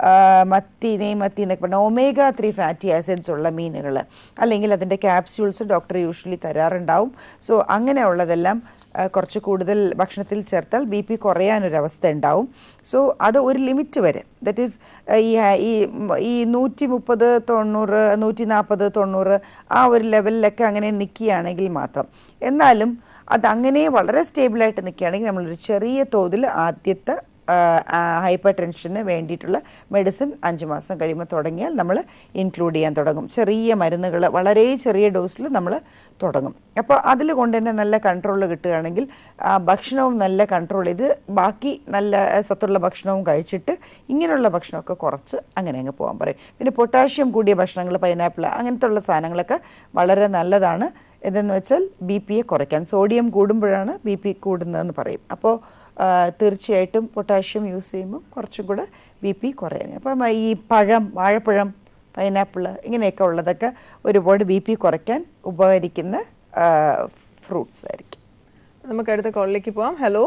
മത്തി നെയ്മത്തി എന്നൊക്കെ പറഞ്ഞാൽ ഒമേഗ ത്രീ ഫാറ്റി ആസിഡ്സ് ഉള്ള മീനുകൾ അല്ലെങ്കിൽ അതിൻ്റെ ക്യാപ്സ്യൂൾസ് ഡോക്ടർ യൂഷ്വലി തരാറുണ്ടാവും സോ അങ്ങനെയുള്ളതെല്ലാം ആ, കുറച്ച് കൂടുതൽ ഭക്ഷണത്തിൽ ചേർത്താൽ ബി പി കുറയാനൊരവസ്ഥ ഉണ്ടാവും സോ അത് ഒരു ലിമിറ്റ് വരെ ദറ്റ് ഈസ് ഈ ഈ ഈ നൂറ്റി മുപ്പത് തൊണ്ണൂറ് നൂറ്റി നാൽപ്പത് തൊണ്ണൂറ് ആ ഒരു ലെവലിലൊക്കെ അങ്ങനെ നിൽക്കുകയാണെങ്കിൽ മാത്രം എന്നാലും അത് അങ്ങനെ വളരെ സ്റ്റേബിളായിട്ട് നിൽക്കുകയാണെങ്കിൽ നമ്മളൊരു ചെറിയ തോതിൽ ആദ്യത്തെ ഹൈപ്പർ ടെൻഷന് വേണ്ടിയിട്ടുള്ള മെഡിസിൻ അഞ്ച് മാസം കഴിയുമ്പോൾ തുടങ്ങിയാൽ നമ്മൾ ഇൻക്ലൂഡ് ചെയ്യാൻ തുടങ്ങും ചെറിയ മരുന്നുകൾ വളരെ ചെറിയ ഡോസിൽ നമ്മൾ തുടങ്ങും അപ്പോൾ അതിൽ കൊണ്ട് തന്നെ നല്ല കൺട്രോൾ കിട്ടുകയാണെങ്കിൽ ആ ഭക്ഷണവും നല്ല കൺട്രോൾ ചെയ്ത് ബാക്കി നല്ല സത്തുള്ള ഭക്ഷണവും കഴിച്ചിട്ട് ഇങ്ങനെയുള്ള ഭക്ഷണമൊക്കെ കുറച്ച് അങ്ങനെ അങ്ങ് പോകാൻ പറയും പിന്നെ പൊട്ടാഷ്യം കൂടിയ ഭക്ഷണങ്ങൾ പൈനാപ്പിൾ അങ്ങനത്തെ ഉള്ള സാധനങ്ങളൊക്കെ വളരെ നല്ലതാണ് എന്തെന്ന് വെച്ചാൽ ബി പിയെ കുറയ്ക്കാൻ സോഡിയം കൂടുമ്പോഴാണ് ബി പി കൂടുന്നതെന്ന് പറയും അപ്പോൾ തീർച്ചയായിട്ടും പൊട്ടാഷ്യം യൂസ് ചെയ്യുമ്പോൾ കുറച്ചും കൂടെ ബി പി കുറയാൻ അപ്പം ഈ പഴം വാഴപ്പഴം പൈനാപ്പിൾ ഇങ്ങനെയൊക്കെ ഉള്ളതൊക്കെ ഒരുപാട് ബി പി കുറയ്ക്കാൻ ഉപകരിക്കുന്ന ഫ്രൂട്ട്സ് ആയിരിക്കും നമുക്ക് അടുത്ത കോളിലേക്ക് പോവാം hello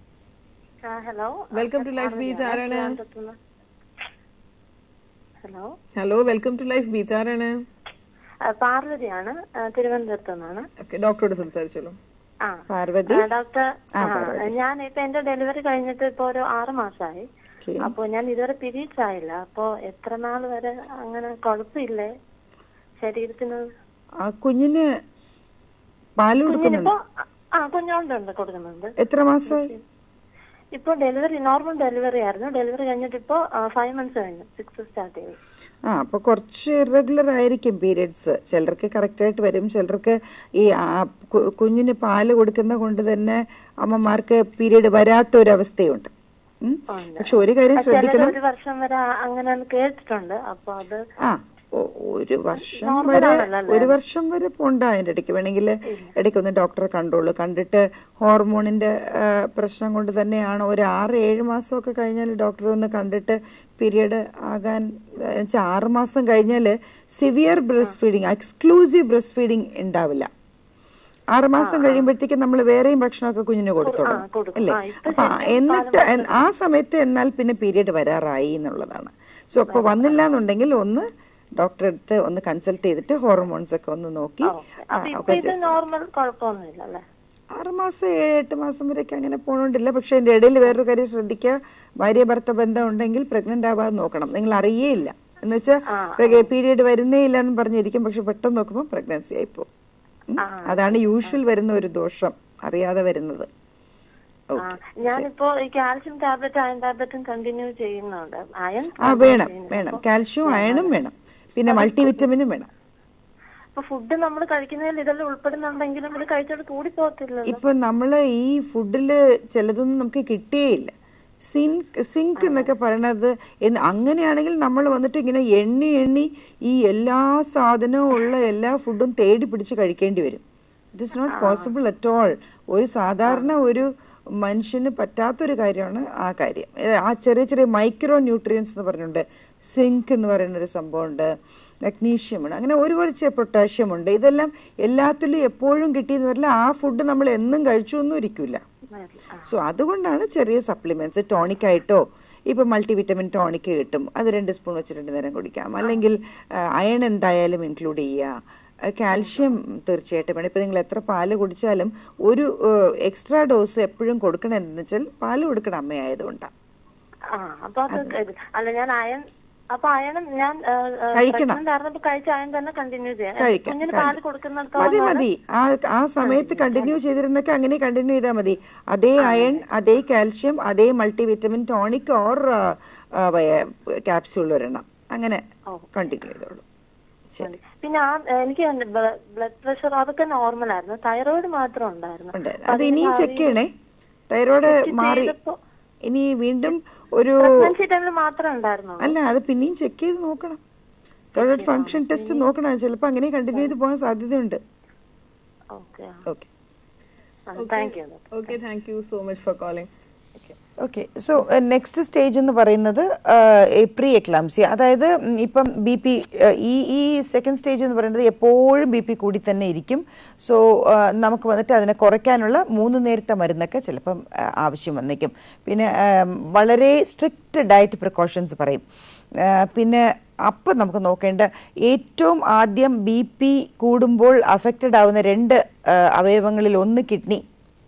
hello welcome to life beach ആരാണ് hello hello welcome to life beach ആരാണ് പാർവതിയാണ് ആ, തിരുവനന്തപുരത്ത് നിന്നാണ് ഓക്കെ ഡോക്ടറോട് സംസാരിച്ചോളൂ ആ പാർവതി ആ, ഡോക്ടർ ഞാൻ ഇപ്പൊ എന്റെ ഡെലിവറി കഴിഞ്ഞിട്ട് ഇപ്പൊ ഒരു ആറ് മാസമായി Okay. അപ്പൊ ഞാൻ ഇതുവരെ പീരീഡ്സ് ആയില്ല അപ്പൊ എത്ര നാൾ വരെ അങ്ങനെ കുഴപ്പമില്ലേ ശരീരത്തിന് ആ കുഞ്ഞിന് പാല് കൊടുക്കുന്നുണ്ട് കുഞ്ഞിനിപ്പോ ആ കുഞ്ഞോണ്ടുണ്ട് കൊടുക്കുന്നുണ്ട് എത്ര മാസമായി ഇപ്പൊ ഡെലിവറി നോർമൽ ഡെലിവറി ആയിരുന്നു ഡെലിവറി കഴിഞ്ഞിട്ട് ഇപ്പൊ ഫൈവ് മന്ത്സ് കഴിഞ്ഞു സിക്സ് സ്റ്റാർട്ട് ചെയ്തു ആ അപ്പോൾ കുറച്ച് ഇറഗുലർ ആയിരിക്കും പീരിയഡ്സ് ചിലർക്ക് കറക്റ്റായിട്ട് വരും ചിലർക്ക് ഈ ആ കു- കുഞ്ഞിന് പാല് കൊടുക്കുന്ന കൊണ്ട് തന്നെ അമ്മമാർക്ക് പീരീഡ് വരാത്തൊരവസ്ഥയുണ്ട് ഉം. പക്ഷെ ഒരു കാര്യം ചിലര് ശ്രദ്ധിക്കണം ഒരു വർഷം വരെ അങ്ങനെ കേട്ടിട്ടുണ്ട് അപ്പൊ അത് ആ ഒ- ഒരു വർഷം വരെ ഒരു വർഷം വരെ പോണ്ട അതിൻ്റെ ഇടയ്ക്ക് വേണമെങ്കിൽ ഇടയ്ക്ക് ഒന്ന് ഡോക്ടറെ കണ്ടോളൂ കണ്ടിട്ട് ഹോർമോണിന്റെ ആ, പ്രശ്നം കൊണ്ട് തന്നെയാണ് ഒരു ആറ് ഏഴ് മാസമൊക്കെ കഴിഞ്ഞാൽ ഡോക്ടറെ ഒന്ന് കണ്ടിട്ട് പീരിയഡ് ആകാൻ വെച്ചാൽ ആറ് മാസം കഴിഞ്ഞാൽ severe breast feeding exclusive breast feeding ഉണ്ടാവില്ല ആറ് മാസം കഴിയുമ്പോഴത്തേക്ക് നമ്മൾ വേറെയും ഭക്ഷണമൊക്കെ കുഞ്ഞിന് കൊടുത്തോളും അല്ലേ അപ്പൊ ആ- എന്നിട്ട് എൻ- ആ സമയത്ത് എന്നാൽ പിന്നെ പീരിയഡ് വരാറായി എന്നുള്ളതാണ് സോ അപ്പൊ വന്നില്ല എന്നുണ്ടെങ്കിൽ ഒന്ന് ഡോക്ടറെ അടുത്ത് ഒന്ന് കൺസൾട്ട് ചെയ്തിട്ട് ഹോർമോൺസ് ഒക്കെ ഒന്ന് നോക്കി ആ, അപ്പൊ ഇപ്പൊ ഒക്കെ ഇത് നോർമൽ കുഴപ്പമൊന്നുമില്ല അല്ലേ ആറ് മാസം ഏഴ് എട്ട് മാസം വരെയൊക്കെ അങ്ങനെ പോകണമെന്നില്ല പക്ഷെ അതിന്റെ ഇടയിൽ വേറൊരു കാര്യം ശ്രദ്ധിക്കുക ഭാര്യ ഭർത്ത ബന്ധം ഉണ്ടെങ്കിൽ പ്രഗ്നന്റ് ആവാതെ നോക്കണം നിങ്ങൾ അറിയേയില്ല എന്ന് വെച്ചാൽ പീരിയഡ് വരുന്നേ ഇല്ല എന്ന് പറഞ്ഞിരിക്കും പക്ഷെ പെട്ടെന്ന് നോക്കുമ്പോൾ പ്രഗ്നൻസി ആയിപ്പോ അതാണ് യൂഷ്വൽ വരുന്ന ഒരു ദോഷം അറിയാതെ വരുന്നത് ആ, ഞാനിപ്പോ ഈ കാൽഷ്യം ടാബ്ലറ്റ് അയൺ ടാബ്ലറ്റും കണ്ടിന്യൂ ചെയ്യുന്നുണ്ട് അയൺ ആ വേണം വേണം കാൽഷ്യവും അയണും വേണം പിന്നെ മൾട്ടിവിറ്റമിനും വേണം ഇപ്പൊ ഫുഡ് നമ്മൾ കഴിക്കുന്നതിൽ ഇതെല്ലാം ഉൾപ്പെടുന്നുണ്ടെങ്കിലും ഇത് കഴിച്ചോട് കൂടി പോകത്തില്ലല്ലോ ഇപ്പൊ നമ്മള് ഈ ഫുഡില് ചിലതൊന്നും നമുക്ക് കിട്ടിയേയില്ല സിങ്ക് സിങ്ക് എന്നൊക്കെ പറയണത് എന്ന് അങ്ങനെയാണെങ്കിൽ നമ്മൾ വന്നിട്ട് ഇങ്ങനെ എണ്ണി എണ്ണി ഈ എല്ലാ സാധനവും ഉള്ള എല്ലാ ഫുഡും തേടി പിടിച്ച് കഴിക്കേണ്ടി വരും it is not possible at all ഒരു സാധാരണ ഒരു മനുഷ്യന് പറ്റാത്തൊരു കാര്യമാണ് ആ കാര്യം ഏ, ആ ചെറിയ ചെറിയ മൈക്രോ ന്യൂട്രിയൻസ് എന്ന് പറഞ്ഞുകൊണ്ട് സിങ്ക് എന്ന് പറയുന്ന ഒരു സംഭവമുണ്ട് മഗ്നീഷ്യം ഉണ്ട് അങ്ങനെ ഒരുപാട് പൊട്ടാഷ്യം ഉണ്ട് ഇതെല്ലാം എല്ലാത്തിലും എപ്പോഴും കിട്ടിയെന്ന് വരില്ല ആ ഫുഡ് നമ്മൾ എന്നും കഴിച്ചു ഒന്നും ഇരിക്കില്ല സോ അതുകൊണ്ടാണ് ചെറിയ സപ്ലിമെന്റ്സ് ടോണിക് ആയിട്ടോ ഇപ്പൊ മൾട്ടിവിറ്റമിൻ ടോണിക് കിട്ടും അത് രണ്ട് സ്പൂൺ വെച്ച് രണ്ട് നേരം കുടിക്കാം അല്ലെങ്കിൽ അയൺ എന്തായാലും ഇൻക്ലൂഡ് ചെയ്യുക കാൽഷ്യം തീർച്ചയായിട്ടും വേണം ഇപ്പൊ നിങ്ങൾ എത്ര പാല് കുടിച്ചാലും ഒരു എക്സ്ട്രാ ഡോസ് എപ്പോഴും കൊടുക്കണം എന്ന് വെച്ചാൽ പാല് കൊടുക്കണം അമ്മയായതുകൊണ്ടാണ് ആ അപ്പൊ അത് ഇത്. അല്ല ഞാൻ അയൺ അപ്പൊ അയൺ ഞാൻ കഴിക്കണം. pregnant ആയിരുന്നപ്പോ കഴിച്ച അയൺ തന്നെ കണ്ടിന്യൂ ചെയ്യാം കഴിക്കാം കുഞ്ഞിന് കഴിക്കാം. പാല് മതി കൊടുക്കുന്നിടത്തോളം മതി ആ ആ സമയത്ത് കണ്ടിന്യൂ ചെയ്തിരുന്നൊക്കെ അങ്ങനെ കണ്ടിന്യൂ ചെയ്താൽ മതി അതേ അയൺ അതേ കാൽഷ്യം അതേ മൾട്ടിവിറ്റമിൻ ടോണിക് ഓർ ക്യാപ്സ്യൂൾ ഒരെണ്ണം അങ്ങനെ കണ്ടിന്യൂ ചെയ്തോളൂ ശരി പിന്നെ ആ എനിക്ക് ബ്ലഡ് പ്രഷർ അതൊക്കെ നോർമൽ ആയിരുന്നു തൈറോയിഡ് മാത്രം ഉണ്ടായിരുന്നു ഉണ്ട് അത് ഇനിയും ചെക്ക് ചെയ്യണേ തൈറോയ്ഡ് മാറി ചെയ്തപ്പോ- ഇനി വീണ്ടും ഒരു പ്രഗ്നൻസി ടൈമിൽ മാത്രമേ ഉണ്ടായിരുന്നുള്ളൂ അല്ല അത് പിന്നെയും ചെക്ക് ചെയ്ത് നോക്കണം തൈറോയ്ഡ് ഫംഗ്ഷൻ ടെസ്റ്റ് നോക്കണം ചിലപ്പോൾ അങ്ങനെ കണ്ടിന്യൂ ചെയ്ത് പോകാൻ സാധ്യതയുണ്ട് okay okay thank you okay thank you so much for calling okay okay so next stage എന്ന് പറയുന്നത് പ്രീ എക്ലാംസി അതായത് ഉം, ഇപ്പം ബി പി ഈ ഈ സെക്കൻഡ് സ്റ്റേജ് എന്ന് പറയുന്നത് എപ്പോഴും ബി പി കൂടി തന്നെ ഇരിക്കും സോ നമുക്ക് വന്നിട്ട് അതിനെ കുറയ്ക്കാനുള്ള മൂന്ന് നേരത്തെ മരുന്നൊക്കെ ചിലപ്പം ആ, ആവശ്യം വന്നേക്കും പിന്നെ ആം, വളരെ സ്ട്രിക്റ്റ് ഡയറ്റ് പ്രിക്കോഷൻസ് പറയും ആ, പിന്നെ അപ്പം നമുക്ക് നോക്കേണ്ട ഏറ്റവും ആദ്യം ബി പി കൂടുമ്പോൾ അഫക്റ്റഡ് ആവുന്ന രണ്ട് ആ, അവയവങ്ങളിൽ ഒന്ന് കിഡ്നി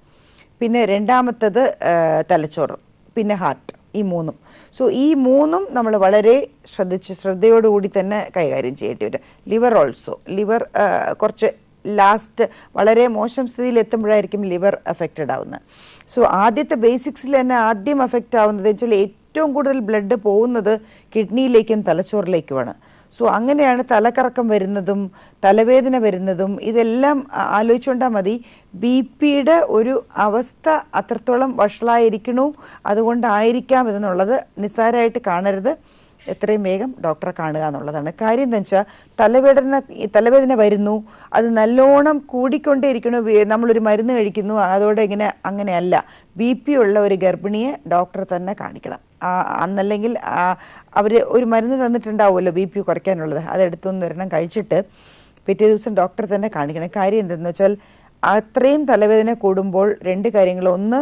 പിന്നെ രണ്ടാമത്തത് ആ, തലച്ചോറ് പിന്നെ ഹാർട്ട് ഈ മൂന്നും സോ ഈ മൂന്നും നമ്മൾ വളരെ ശ്രദ്ധിച്ച് ശ്രദ്ധയോടുകൂടി തന്നെ കൈകാര്യം ചെയ്യേണ്ടി വരും ലിവർ ഓൾസോ ലിവർ കുറച്ച് ലാസ്റ്റ് വളരെ മോശം സ്ഥിതിയിൽ എത്തുമ്പോഴായിരിക്കും ലിവർ അഫക്റ്റഡ് ആവുന്നത് സോ ആദ്യത്തെ ബേസിക്സിൽ തന്നെ ആദ്യം അഫക്റ്റ് ആവുന്നത് വെച്ചാൽ ഏറ്റവും കൂടുതൽ ബ്ലഡ് പോകുന്നത് കിഡ്നിയിലേക്കും തലച്ചോറിലേക്കുമാണ് സോ അങ്ങനെയാണ് തലക്കറക്കം വരുന്നതും തലവേദന വരുന്നതും ഇതെല്ലാം ആ- ആലോചിച്ചുകൊണ്ടാൽ മതി ബി പിയുടെ ഒരു അവസ്ഥ അത്രത്തോളം വഷളായിരിക്കണു അതുകൊണ്ടായിരിക്കാം എന്നുള്ളത് നിസ്സാരമായിട്ട് കാണരുത് എത്രയും വേഗം ഡോക്ടറെ കാണുക എന്നുള്ളതാണ് കാര്യം എന്താ വെച്ചാൽ തലവേദന ഈ തലവേദന വരുന്നു അത് നല്ലോണം കൂടിക്കൊണ്ടേയിരിക്കണു വേ- നമ്മളൊരു മരുന്ന് കഴിക്കുന്നു അതോടെ ഇങ്ങനെ അങ്ങനെയല്ല ബി പി ഉള്ള ഒരു ഗർഭിണിയെ ഡോക്ടറെ തന്നെ കാണിക്കണം ആ, അന്നല്ലെങ്കിൽ അവർ ഒരു മരുന്ന് തന്നിട്ടുണ്ടാവുമല്ലോ ബി പി കുറയ്ക്കാനുള്ളത് അതെടുത്തൊന്ന് ഒരെണ്ണം കഴിച്ചിട്ട് പിറ്റേ ദിവസം ഡോക്ടറെ തന്നെ കാണിക്കണം കാര്യം എന്തെന്ന് വെച്ചാൽ അത്രയും തലവേദന കൂടുമ്പോൾ രണ്ട് കാര്യങ്ങൾ ഒന്ന്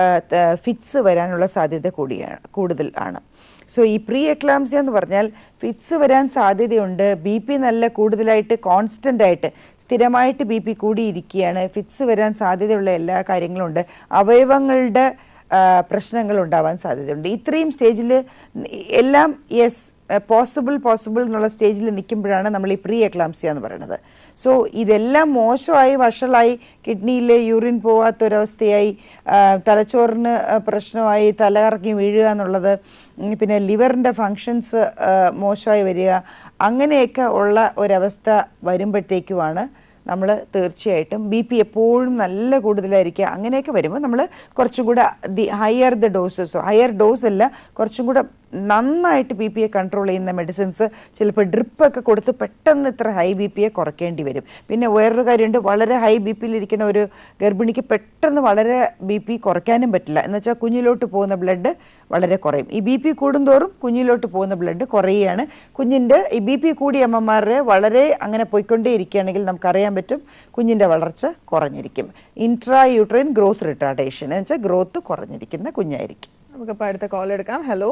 ഫിറ്റ്സ് വരാനുള്ള സാധ്യത കൂടിയാണ് കൂടുതൽ ആണ് സോ ഈ പ്രീ എക്ലാംസിയ എന്ന് പറഞ്ഞാൽ ഫിറ്റ്സ് വരാൻ സാധ്യതയുണ്ട് ബി പി നല്ല കൂടുതലായിട്ട് കോൺസ്റ്റന്റ് ആയിട്ട് സ്ഥിരമായിട്ട് ബി പി കൂടിയിരിക്കുകയാണ് ഫിറ്റ്സ് വരാൻ സാധ്യതയുള്ള എല്ലാ കാര്യങ്ങളും ഉണ്ട് അവയവങ്ങളുടെ ആ, പ്രശ്നങ്ങൾ ഉണ്ടാവാൻ സാധ്യതയുണ്ട് ഇത്രയും സ്റ്റേജിൽ എല്ലാം യെസ് പോസിബിൾ പോസിബിൾ എന്നുള്ള സ്റ്റേജിൽ നിൽക്കുമ്പോഴാണ് നമ്മൾ ഈ പ്രീ എക്ലാംസിയ എന്ന് പറയുന്നത് സോ ഇതെല്ലാം മോശമായി വഷളായി കിഡ്നിയിൽ യൂറിൻ പോവാത്തൊരവസ്ഥയായി ആ, തലച്ചോറിന് ആ, പ്രശ്നമായി തലകറങ്ങി വീഴുക എന്നുള്ളത് ഉം, പിന്നെ ലിവറിൻ്റെ ഫങ്ഷൻസ് മോശമായി വരിക അങ്ങനെയൊക്കെ ഉള്ള ഒരവസ്ഥ വരുമ്പോഴത്തേക്കുമാണ് നമ്മൾ തീർച്ചയായിട്ടും ബി പി എപ്പോഴും നല്ല കൂടുതലായിരിക്കുക അങ്ങനെയൊക്കെ വരുമ്പോൾ നമ്മൾ കുറച്ചും കൂടെ the higher the doses higher dose അല്ല കുറച്ചും കൂടെ നന്നായിട്ട് ബി പിയെ കൺട്രോൾ ചെയ്യുന്ന മെഡിസിൻസ് ചിലപ്പോൾ ഡ്രിപ്പൊക്കെ കൊടുത്ത് പെട്ടെന്ന് ഇത്ര ഹൈ ബി പിയെ കുറയ്ക്കേണ്ടി വരും പിന്നെ വേറൊരു കാര്യമുണ്ട് വളരെ ഹൈ ബി പിയിലിരിക്കുന്ന ഒരു ഗർഭിണിക്ക് പെട്ടെന്ന് വളരെ ബി പി കുറയ്ക്കാനും പറ്റില്ല എന്ന് വെച്ചാൽ കുഞ്ഞിലോട്ട് പോകുന്ന ബ്ലഡ് വളരെ കുറയും ഈ ബി പി കൂടുന്തോറും കുഞ്ഞിലോട്ട് പോകുന്ന ബ്ലഡ് കുറയുകയാണ് കുഞ്ഞിൻ്റെ ഈ ബി പി കൂടിയ അമ്മമാരുടെ വളരെ അങ്ങനെ പോയിക്കൊണ്ടേ ഇരിക്കുകയാണെങ്കിൽ നമുക്കറിയാൻ പറ്റും കുഞ്ഞിൻ്റെ വളർച്ച കുറഞ്ഞിരിക്കും ഇൻട്രാ യൂട്രൈൻ ഗ്രോത്ത് റിട്ടാർഡേഷൻ എന്ന് വെച്ചാൽ ഗ്രോത്ത് കുറഞ്ഞിരിക്കുന്ന കുഞ്ഞായിരിക്കും നമുക്കിപ്പോൾ അടുത്ത കോൾ എടുക്കാം hello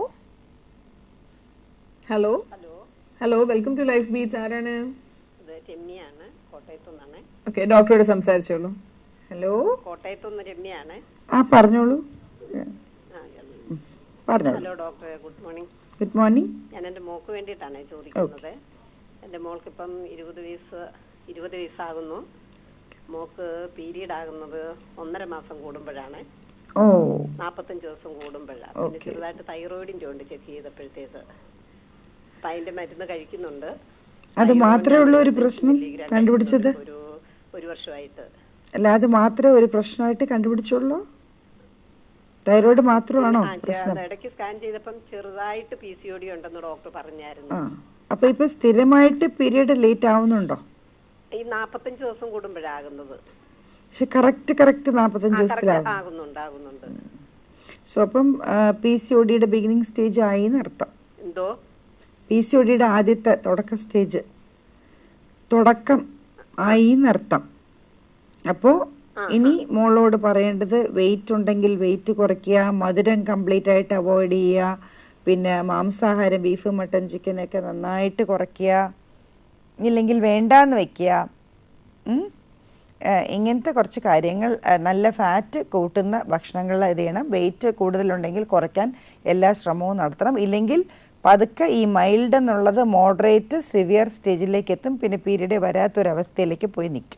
hello hello welcome to life beach ആരാണ് ഇത് രമ്യാണ് കോട്ടയത്തു നിന്നാണ് ഓക്കെ ഡോക്ടറോട് സംസാരിച്ചോളൂ ഹലോ കോട്ടയത്തു നിന്ന് രമ്യാണ് ആ പറഞ്ഞോളൂ ആ, ഉം, പറഞ്ഞോളൂ ഹലോ ഡോക്ടറെ ഗുഡ് മോർണിംഗ് ഗുഡ് മോർണിംഗ് ഞാൻ എൻ്റെ മോൾക്ക് വേണ്ടിയിട്ടാണ് ചോദിക്കുന്നത് എൻ്റെ മോൾക്കിപ്പം ഇരുപത് വയസ്സ് ഇരുപത് വയസ്സാകുന്നു മോക്ക് പീരീഡ് ആകുന്നത് ഒന്നര മാസം കൂടുമ്പോഴാണ് ഓ നാൽപ്പത്തഞ്ച് ദിവസം കൂടുമ്പോഴാണ് പിന്നെ ചെറുതായിട്ട് തൈറോയിഡിൻ്റെ ഉണ്ട് ചെക്ക് ചെയ്തപ്പോഴത്തേക്ക് അപ്പം അതിൻ്റെ മരുന്ന് കഴിക്കുന്നുണ്ട് അത് മാത്രമേ ഉള്ളൂ ഒരു പ്രശ്നം മില്ലിഗ്രാം കണ്ടുപിടിച്ചത് ഒരു ഒരു വർഷമായിട്ട് അല്ല അത് മാത്രമേ ഒരു പ്രശ്നമായിട്ട് കണ്ടുപിടിച്ചുള്ളൂ തൈറോയ്ഡ് മാത്രമാണോ ആ, പ്രശ്നം അത് ഇടയ്ക്ക് സ്കാൻ ചെയ്തപ്പം ചെറുതായിട്ട് പി സി ഒ ഡി ഉണ്ടെന്ന് ഡോക്ടർ പറഞ്ഞായിരുന്നു ആ അപ്പൊ ഇപ്പൊ സ്ഥിരമായിട്ട് പീരീഡ് ലേറ്റ് ആവുന്നുണ്ടോ ഈ നാപ്പത്തഞ്ച് ദിവസം കൂടുമ്പോഴാകുന്നത് പക്ഷെ കറക്റ്റ് കറക്റ്റ് നാൽപ്പത്തഞ്ച് കറക്റ്റ് ദിവസത്തിലാവും ആകുന്നുണ്ട് ആകുന്നുണ്ട് സോ അപ്പം പി സി ഒ ഡിയുടെ ബിഗിനിങ് സ്റ്റേജ് ആയി എന്നർത്ഥം എന്തോ പി സി ഒ ഡിയുടെ ആദ്യത്തെ തുടക്ക സ്റ്റേജ് തുടക്കം ആയി എന്നർത്ഥം അപ്പോൾ ഇനി മോളോട് പറയേണ്ടത് വെയിറ്റ് ഉണ്ടെങ്കിൽ വെയിറ്റ് കുറയ്ക്കുക മധുരം കംപ്ലീറ്റ് ആയിട്ട് അവോയ്ഡ് ചെയ്യുക പിന്നെ മാംസാഹാരം ബീഫ് മട്ടൻ ചിക്കൻ ഒക്കെ നന്നായിട്ട് കുറയ്ക്കുക ഇല്ലെങ്കിൽ വേണ്ടാന്ന് വെക്കുക ഉം. ഏഹ് ഇങ്ങനത്തെ കുറച്ച് കാര്യങ്ങൾ ഏഹ് നല്ല ഫാറ്റ് കൂട്ടുന്ന ഭക്ഷണങ്ങൾ ഇത് ചെയ്യണം വെയിറ്റ് കൂടുതലുണ്ടെങ്കിൽ കുറയ്ക്കാൻ എല്ലാ ശ്രമവും നടത്തണം ഇല്ലെങ്കിൽ പതുക്കെ ഈ മൈൽഡ് എന്നുള്ളത് മോഡറേറ്റ് സിവിയർ സ്റ്റേജിലേക്ക് എത്തും പിന്നെ പീരീഡ് വരാത്തൊരവസ്ഥയിലേക്ക് പോയി നിൽക്കും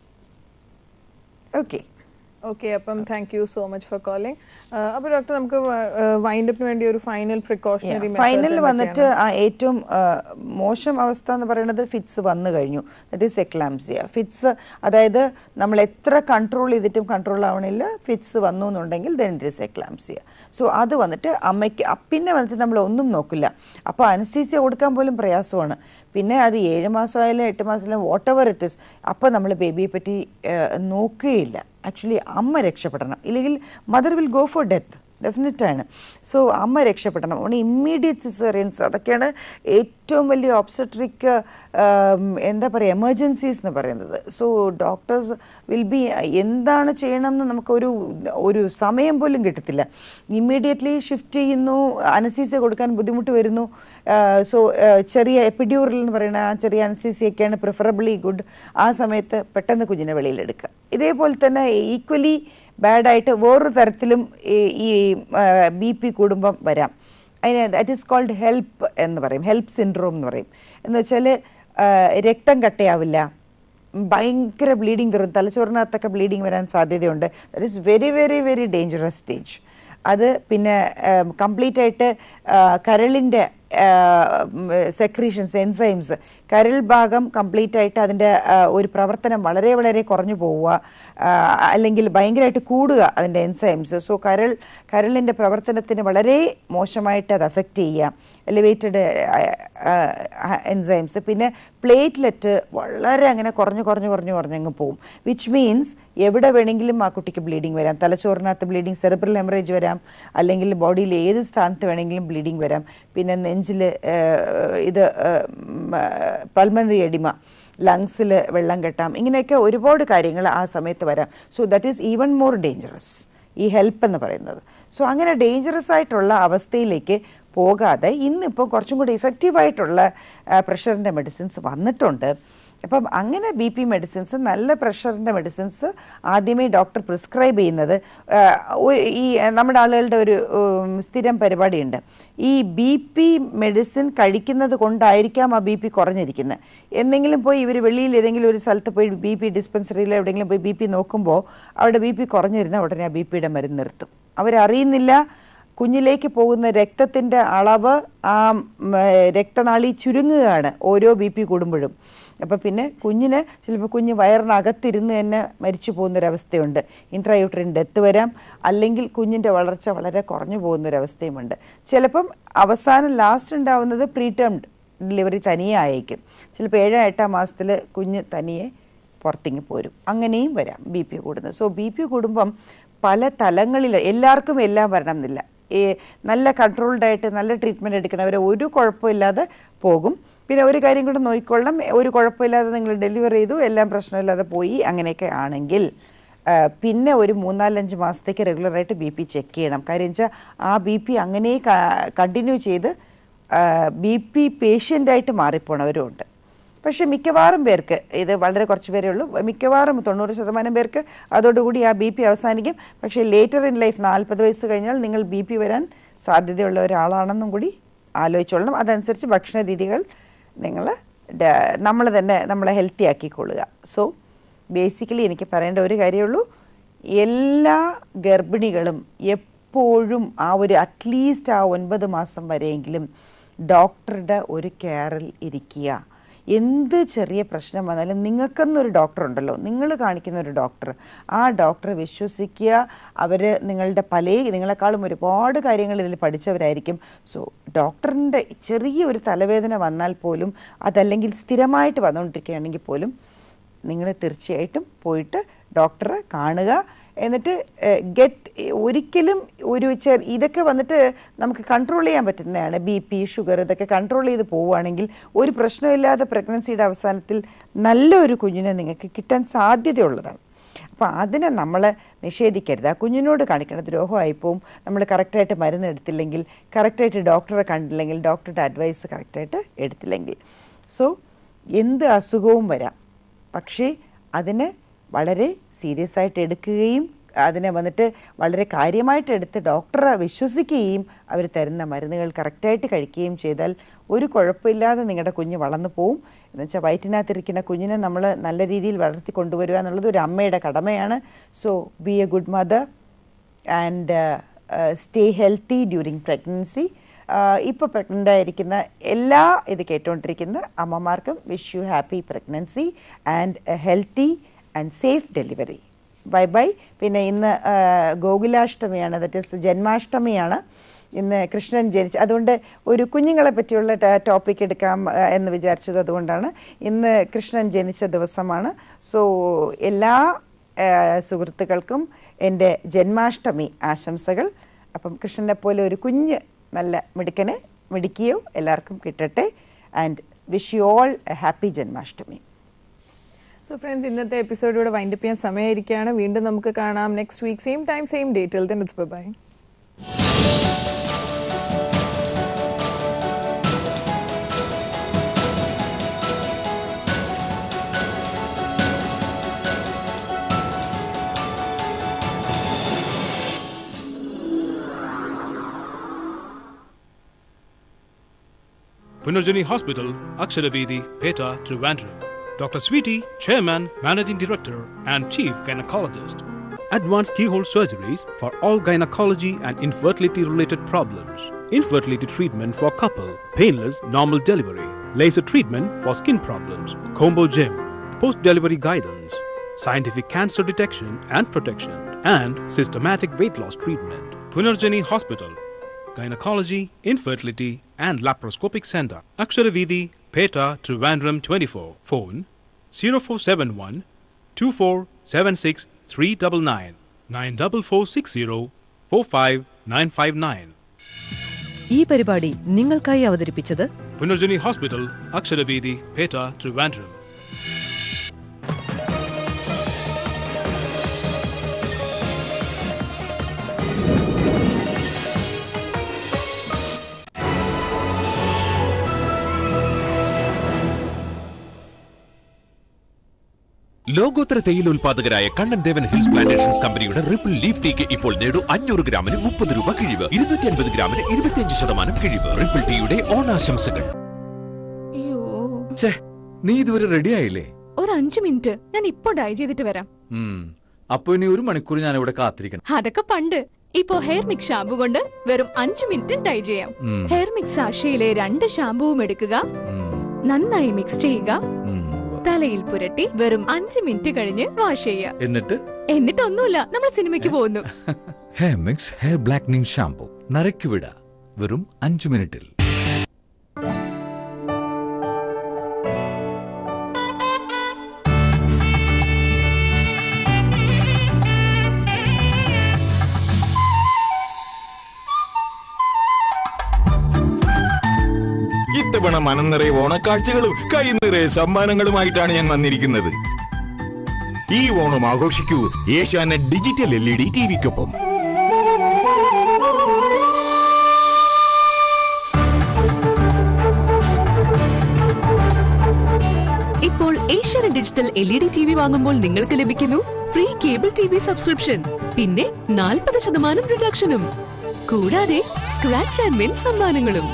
ഓക്കെ ഓക്കെ അപ്പം thank you so much for calling അപ്പോൾ ഡോക്ടർ നമുക്ക് വൈൻഡപ്പിന് വേണ്ടി ഒരു ഫൈനൽ പ്രിക്കോഷണറി ഫൈനൽ വന്നിട്ട് ആ ഏറ്റവും ആ, മോശം അവസ്ഥ എന്ന് പറയുന്നത് ഫിറ്റ്സ് വന്നു കഴിഞ്ഞു ദറ്റ് ഈസ് എക്ലാംസിയ ഫിറ്റ്സ് അതായത് നമ്മൾ എത്ര കൺട്രോൾ ചെയ്തിട്ടും കൺട്രോൾ ആവണില്ല ഫിറ്റ്സ് വന്നു എന്നുണ്ടെങ്കിൽ then it is eclampsia so അത് വന്നിട്ട് അമ്മയ്ക്ക് അ- പിന്നെ വന്നിട്ട് നമ്മൾ ഒന്നും നോക്കില്ല അപ്പോൾ അനസ്തീസിയ കൊടുക്കാൻ പോലും പ്രയാസമാണ് പിന്നെ അത് ഏഴ് മാസമായാലും എട്ട് മാസമായാലും വാട്ട് എവർ ഇറ്റ് ഇസ് അപ്പോൾ നമ്മൾ ബേബിയെ പറ്റി ആ, നോക്കുകയില്ല ആക്ച്വലി അമ്മ രക്ഷപ്പെടണം ഇല്ലെങ്കിൽ mother will go for death definite ആണ് സോ അമ്മ രക്ഷപ്പെടണം അതുകൊണ്ട് ഇമ്മീഡിയറ്റ് സിസേറിയൻസ് അതൊക്കെയാണ് ഏറ്റവും വലിയ ഓബ്സട്രിക് എന്താ പറയുക എമർജൻസീസ് എന്ന് പറയുന്നത് സോ ഡോക്ടേഴ്സ് വിൽ ബി എന്താണ് ചെയ്യണമെന്ന് നമുക്കൊരു ഒരു സമയം പോലും കിട്ടത്തില്ല ഇമ്മീഡിയറ്റ്ലി ഷിഫ്റ്റ് ചെയ്യുന്നു അനസീസിയ കൊടുക്കാൻ ബുദ്ധിമുട്ട് വരുന്നു സോ ചെറിയ എപ്പിഡ്യൂറിൽ എന്ന് പറയുന്ന ആ ചെറിയ അനസീസിയൊക്കെയാണ് പ്രിഫറബിളി ഗുഡ് ആ സമയത്ത് പെട്ടെന്ന് കുഞ്ഞിനെ വെളിയിലെടുക്കുക ഇതേപോലെ തന്നെ ഈക്വലി ബാഡായിട്ട് വേറൊരു തരത്തിലും ഈ- ഈ ബി പി കൂടുമ്പം വരാം അതിന് ദാറ്റ് ഈസ് കോൾഡ് ഹെൽപ്പ് എന്ന് പറയും ഹെൽപ്പ് സിൻഡ്രോം എന്ന് പറയും എന്ന് വെച്ചാൽ രക്തം കട്ടയാവില്ല ഭയങ്കര ബ്ലീഡിങ് തരും തലച്ചോറിനകത്തൊക്കെ ബ്ലീഡിങ് വരാൻ സാധ്യതയുണ്ട് that is very very very dangerous stage അത് പിന്നെ കംപ്ലീറ്റ് ആയിട്ട് ആ, കരളിൻ്റെ സെക്രീഷൻസ് എൻസൈംസ് കരൾ ഭാഗം കംപ്ലീറ്റ് ആയിട്ട് അതിൻ്റെ ആ, ഒരു പ്രവർത്തനം വളരെ വളരെ കുറഞ്ഞു പോവുക ആ, അല്ലെങ്കിൽ ഭയങ്കരമായിട്ട് കൂടുക അതിൻ്റെ എൻസൈംസ് സോ കരൾ കരളിൻ്റെ പ്രവർത്തനത്തിന് വളരെ മോശമായിട്ട് അത് അഫക്റ്റ് ചെയ്യുക എലിവേറ്റഡ് എൻസൈംസ് പിന്നെ പ്ലേറ്റ്ലെറ്റ് വളരെ അങ്ങനെ കുറഞ്ഞു കുറഞ്ഞു കുറഞ്ഞു കുറഞ്ഞങ്ങ് പോകും വിച്ച് മീൻസ് എവിടെ വേണമെങ്കിലും ആ കുട്ടിക്ക് ബ്ലീഡിങ് വരാം തലച്ചോറിനകത്ത് ബ്ലീഡിങ് സെറിബ്രൽ ഹെമറേജ് വരാം അല്ലെങ്കിൽ ബോഡിയിൽ ഏത് സ്ഥാനത്ത് വേണമെങ്കിലും ബ്ലീഡിങ് വരാം പിന്നെ നെഞ്ചിൽ ഇത് പൾമണറി എഡിമ ലങ്സിൽ വെള്ളം കെട്ടാം ഇങ്ങനെയൊക്കെ ഒരുപാട് കാര്യങ്ങൾ ആ സമയത്ത് വരാം so that is even more dangerous ഈ ഹെൽപ്പ് എന്ന് പറയുന്നത് സോ അങ്ങനെ ഡേഞ്ചറസ് ആയിട്ടുള്ള അവസ്ഥയിലേക്ക് പോകാതെ ഇന്നിപ്പോൾ കുറച്ചും കൂടി ഇഫക്റ്റീവായിട്ടുള്ള പ്രഷറിൻ്റെ മെഡിസിൻസ് വന്നിട്ടുണ്ട് അപ്പം അങ്ങനെ ബി പി മെഡിസിൻസ് നല്ല പ്രഷറിൻ്റെ മെഡിസിൻസ് ആദ്യമേ ഡോക്ടർ പ്രിസ്ക്രൈബ് ചെയ്യുന്നത് ആ, ഒരു- ഈ നമ്മുടെ ആളുകളുടെ ഒരു ഉം, സ്ഥിരം പരിപാടിയുണ്ട് ഈ ബി പി മെഡിസിൻ കഴിക്കുന്നത് കൊണ്ടായിരിക്കാം ആ ബി പി കുറഞ്ഞിരിക്കുന്നത് എന്തെങ്കിലും പോയി ഇവർ വെളിയിൽ ഏതെങ്കിലും ഒരു സ്ഥലത്ത് പോയി ബി പി ഡിസ്പെൻസറിയിൽ എവിടെയെങ്കിലും പോയി ബി പി നോക്കുമ്പോൾ അവിടെ ബി പി കുറഞ്ഞിരുന്ന ഉടനെ ആ ബി പിയുടെ മരുന്ന് നിർത്തും അവരറിയുന്നില്ല കുഞ്ഞിലേക്ക് പോകുന്ന രക്തത്തിൻ്റെ അളവ് ആ ഉം, രക്തനാളി ചുരുങ്ങുകയാണ് ഓരോ ബി പി കൂടുമ്പോഴും അപ്പം പിന്നെ കുഞ്ഞിന് ചിലപ്പോൾ കുഞ്ഞ് വയറിനകത്തിരുന്ന് തന്നെ മരിച്ചു പോകുന്നൊരവസ്ഥയുണ്ട് ഇൻട്രായൂട്രിൻ ഡെത്ത് വരാം അല്ലെങ്കിൽ കുഞ്ഞിൻ്റെ വളർച്ച വളരെ കുറഞ്ഞു പോകുന്നൊരവസ്ഥയുമുണ്ട് ചിലപ്പം അവസാനം ലാസ്റ്റ് ഉണ്ടാവുന്നത് പ്രീടേംഡ് ഡെലിവറി തനിയെ ആയേക്കും ചിലപ്പോൾ ഏഴോ എട്ടാം മാസത്തിൽ കുഞ്ഞ് തനിയെ പുറത്തിങ്ങി പോരും അങ്ങനെയും വരാം ബി പി കൂടുന്നത് സോ ബി പി കൂടുമ്പം പല തലങ്ങളിൽ എല്ലാവർക്കും എല്ലാം വരണം എന്നില്ല ഈ നല്ല കൺട്രോൾഡ് ആയിട്ട് നല്ല ട്രീറ്റ്മെൻറ്റ് എടുക്കണവർ ഒരു കുഴപ്പമില്ലാതെ പോകും പിന്നെ ഒരു കാര്യം കൂടെ നോക്കിക്കൊള്ളണം ഒരു കുഴപ്പമില്ലാതെ നിങ്ങൾ ഡെലിവറി ചെയ്തു എല്ലാം പ്രശ്നമില്ലാതെ പോയി അങ്ങനെയൊക്കെ ആണെങ്കിൽ ആ, പിന്നെ ഒരു മൂന്നാലഞ്ച് മാസത്തേക്ക് റെഗുലറായിട്ട് ബി പി ചെക്ക് ചെയ്യണം കാര്യം വെച്ചാൽ ആ ബി പി അങ്ങനെ കണ്ടിന്യൂ ചെയ്ത് ബി പി പേഷ്യൻ്റായിട്ട് മാറിപ്പോണവരും ഉണ്ട് പക്ഷെ മിക്കവാറും പേർക്ക് ഇത് വളരെ കുറച്ച് പേരേ ഉള്ളൂ മിക്കവാറും തൊണ്ണൂറ് ശതമാനം പേർക്ക് അതോടുകൂടി ആ ബി പി അവസാനിക്കും പക്ഷേ ലേറ്റർ ഇൻ ലൈഫ് നാൽപ്പത് വയസ്സ് കഴിഞ്ഞാൽ നിങ്ങൾ ബി പി വരാൻ സാധ്യതയുള്ള ഒരാളാണെന്നും കൂടി ആലോചിച്ചോളണം അതനുസരിച്ച് ഭക്ഷണ രീതികൾ നിങ്ങൾ നമ്മൾ തന്നെ നമ്മളെ ഹെൽത്തി ആക്കിക്കൊള്ളുക സോ ബേസിക്കലി എനിക്ക് പറയേണ്ട ഒരു കാര്യമുള്ളൂ എല്ലാ ഗർഭിണികളും എപ്പോഴും ആ ഒരു അറ്റ്ലീസ്റ്റ് ആ ഒൻപത് മാസം വരെയെങ്കിലും ഡോക്ടറുടെ ഒരു കെയറിൽ ഇരിക്കുക എന്ത് ചെറിയ പ്രശ്നം വന്നാലും നിങ്ങൾക്കെന്നൊരു ഡോക്ടർ ഉണ്ടല്ലോ നിങ്ങൾ കാണിക്കുന്ന ഒരു ഡോക്ടർ ആ ഡോക്ടറെ വിശ്വസിക്കുക അവർ നിങ്ങളുടെ പല നിങ്ങളെക്കാളും ഒരുപാട് കാര്യങ്ങൾ ഇതിൽ പഠിച്ചവരായിരിക്കും സോ ഡോക്ടറിൻ്റെ ചെറിയ ഒരു തലവേദന വന്നാൽ പോലും അതല്ലെങ്കിൽ സ്ഥിരമായിട്ട് വന്നുകൊണ്ടിരിക്കുകയാണെങ്കിൽ പോലും നിങ്ങൾ തീർച്ചയായിട്ടും പോയിട്ട് ഡോക്ടറെ കാണുക എന്നിട്ട് ഗെറ്റ് ഒരിക്കലും ഒരു ചെ ഇതൊക്കെ വന്നിട്ട് നമുക്ക് കൺട്രോൾ ചെയ്യാൻ പറ്റുന്നതാണ് ബി പി ഷുഗർ ഇതൊക്കെ കൺട്രോൾ ചെയ്ത് പോവുകയാണെങ്കിൽ ഒരു പ്രശ്നമില്ലാതെ പ്രഗ്നൻസിയുടെ അവസാനത്തിൽ നല്ലൊരു കുഞ്ഞിനെ നിങ്ങൾക്ക് കിട്ടാൻ സാധ്യതയുള്ളതാണ് അപ്പോൾ അതിനെ നമ്മൾ നിഷേധിക്കരുത് ആ കുഞ്ഞിനോട് കാണിക്കുന്ന ദ്രോഹമായിപ്പോവും നമ്മൾ കറക്റ്റായിട്ട് മരുന്ന് എടുത്തില്ലെങ്കിൽ കറക്റ്റായിട്ട് ഡോക്ടറെ കണ്ടില്ലെങ്കിൽ ഡോക്ടറുടെ അഡ്വൈസ് കറക്റ്റായിട്ട് എടുത്തില്ലെങ്കിൽ സോ എന്ത് അസുഖവും വരാം പക്ഷേ അതിന് വളരെ സീരിയസ് ആയിട്ട് എടുക്കുകയും അതിനെ വന്നിട്ട് വളരെ കാര്യമായിട്ട് എടുത്ത് ഡോക്ടറെ വിശ്വസിക്കുകയും അവർ തരുന്ന മരുന്നുകൾ കറക്റ്റായിട്ട് കഴിക്കുകയും ചെയ്താൽ ഒരു കുഴപ്പമില്ലാതെ നിങ്ങളുടെ കുഞ്ഞ് വളർന്നു പോവും എന്ന് വെച്ചാൽ വയറ്റിനകത്തിരിക്കുന്ന കുഞ്ഞിനെ നമ്മൾ നല്ല രീതിയിൽ വളർത്തി കൊണ്ടുവരിക എന്നുള്ളത് ഒരു അമ്മയുടെ കടമയാണ് so be a good mother and stay healthy during pregnancy ഇപ്പോൾ പ്രഗ്നൻ്റ് ആയിരിക്കുന്ന എല്ലാ ഇത് കേട്ടുകൊണ്ടിരിക്കുന്ന അമ്മമാർക്കും wish you happy pregnancy and healthy and safe delivery bye bye പിന്നെ ഇന്ന് ആ, ഗോകുലാഷ്ടമിയാണ് ദറ്റ് ഇസ് ജന്മാഷ്ടമിയാണ് ഇന്ന് കൃഷ്ണൻ ജനിച്ച അതുകൊണ്ട് ഒരു കുഞ്ഞുങ്ങളെ പറ്റിയുള്ള ടോപ്പിക് എടുക്കാം ആ, എന്ന് വിചാരിച്ചത് അതുകൊണ്ടാണ് ഇന്ന് കൃഷ്ണൻ ജനിച്ച ദിവസമാണ് സോ എല്ലാ ആ, സുഹൃത്തുക്കൾക്കും എൻ്റെ ജന്മാഷ്ടമി ആശംസകൾ അപ്പം കൃഷ്ണനെ പോലെ ഒരു കുഞ്ഞ് നല്ല മിടുക്കനെ മിടുക്കിയോ എല്ലാവർക്കും കിട്ടട്ടെ and wish you all a happy Janmashtami so friends ഇന്നത്തെ എപ്പിസോഡ് ഇവിടെ വൈൻഡപ്പ് ചെയ്യാൻ സമയമായിരിക്കുകയാണ് വീണ്ടും നമുക്ക് കാണാം next week same time same ഡേറ്റിൽ then it's bye Punarjani Hospital, Aksharavedi, Peta, Trivandrum. Dr. Sweetie, Chairman, Managing Director, and Chief Gynecologist. Advanced keyhole surgeries for all gynecology and infertility related problems. Infertility treatment for couple, painless normal delivery, laser treatment for skin problems, combo gym, post delivery guidance, scientific cancer detection and protection, and systematic weight loss treatment. Punarjani Hospital, Gynecology, Infertility, and Laparoscopic Center. Aksharavidi, Peta, Trivandrum 24. Phone 0471 2476 399 94460 45959. ഈ പരിപാടി നിങ്ങൾക്കായി അവതരിപ്പിച്ചത് Punarjani Hospital, Aksharavidi, Peta, Trivandrum. ലോകോത്തര തേയില ഉൽപാദകരായ Kannan Devan hills plantations കമ്പനിയുടെ ripple leaf ടീക്ക് ഇപ്പോൾ നേടൂ അഞ്ഞൂറ് ഗ്രാമിന് മുപ്പത് രൂപ കിഴിവ് ഇരുന്നൂറ്റി അൻപത് ഗ്രാമിന് ഇരുപത്തിയഞ്ച് ശതമാനം കിഴിവ് റിപ്പിൾ ടീയുടെ ഓണാശംസകൾ അയ്യോ ഛേ നീ ഇതുവരെ റെഡി ആയില്ലേ ഒരു അഞ്ചു മിനിറ്റ് ഞാൻ ഇപ്പൊ ഡൈ ചെയ്തിട്ട് വരാം ഉം. അപ്പൊ ഇനി ഒരു മണിക്കൂർ ഞാൻ ഇവിടെ കാത്തിരിക്കണം അതൊക്കെ പണ്ട് ഇപ്പോ ഹെയർ മിക്സ് ഷാമ്പു കൊണ്ട് വെറും അഞ്ചു മിനിറ്റിൽ ഡൈ ചെയ്യാം ഉം. ഹെയർ മിക്സ് ആശയിലെ രണ്ട് ഷാമ്പുവും എടുക്കുക ഉം. നന്നായി മിക്സ് ചെയ്യുക ഉം. തലയിൽ പുരട്ടി വെറും അഞ്ചു മിനിറ്റ് കഴിഞ്ഞ് വാഷ് ചെയ്യുക എന്നിട്ട് എന്നിട്ടൊന്നുമില്ല നമ്മൾ സിനിമയ്ക്ക് പോകുന്നു ഹെയർ മിക്സ് ഹെയർ ബ്ലാക്കനിങ് ഷാംപൂ നരയ്ക്ക് വിട വെറും അഞ്ചു മിനിറ്റിൽ ഇത്തവണ മനം നിറയെ ഓണക്കാഴ്ചകളും കൈ നിറയെ സമ്മാനങ്ങളുമായിട്ടാണ് ഞാൻ വന്നിരിക്കുന്നത് ഈ ഓണം ആഘോഷിക്കൂ Asianet digital L E D T വിക്കൊപ്പം ഇപ്പോൾ Asianet digital L E D T V വാങ്ങുമ്പോൾ നിങ്ങൾക്ക് ലഭിക്കുന്നു free cable T V subscription പിന്നെ നാൽപ്പത് ശതമാനം റിഡക്ഷനും കൂടാതെ സ്ക്രാച്ച് ആൻഡ് വിൻ സമ്മാനങ്ങളും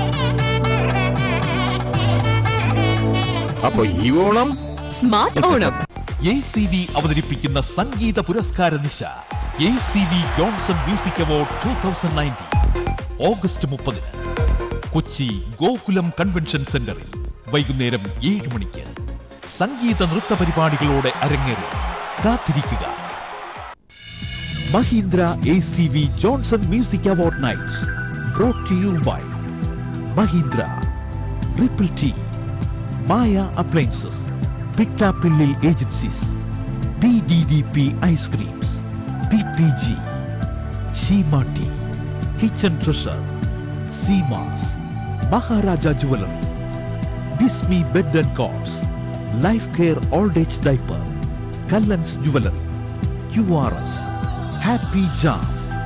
അപ്പൊ ഈ Onam smart Onam A C V അവതരിപ്പിക്കുന്ന സംഗീത പുരസ്കാര നിശ A C V Johnson music award two thousand nineteen August മുപ്പതിന് കൊച്ചി ഗോകുലം കൺവെൻഷൻ സെന്ററിൽ വൈകുന്നേരം ഏഴ് മണിക്ക് സംഗീത നൃത്ത പരിപാടികളോടെ അരങ്ങേറി കാത്തിരിക്കുക Mahindra A C V Johnson music award nights brought to you by Mahindra triple T Maya appliances Pittappillil agencies P D D P ice creams P P G Seematti kitchen treasure Seemas Maharaja jewellery Bismi bed and cots life care old age diaper Kallans jewellery Q R S happy jam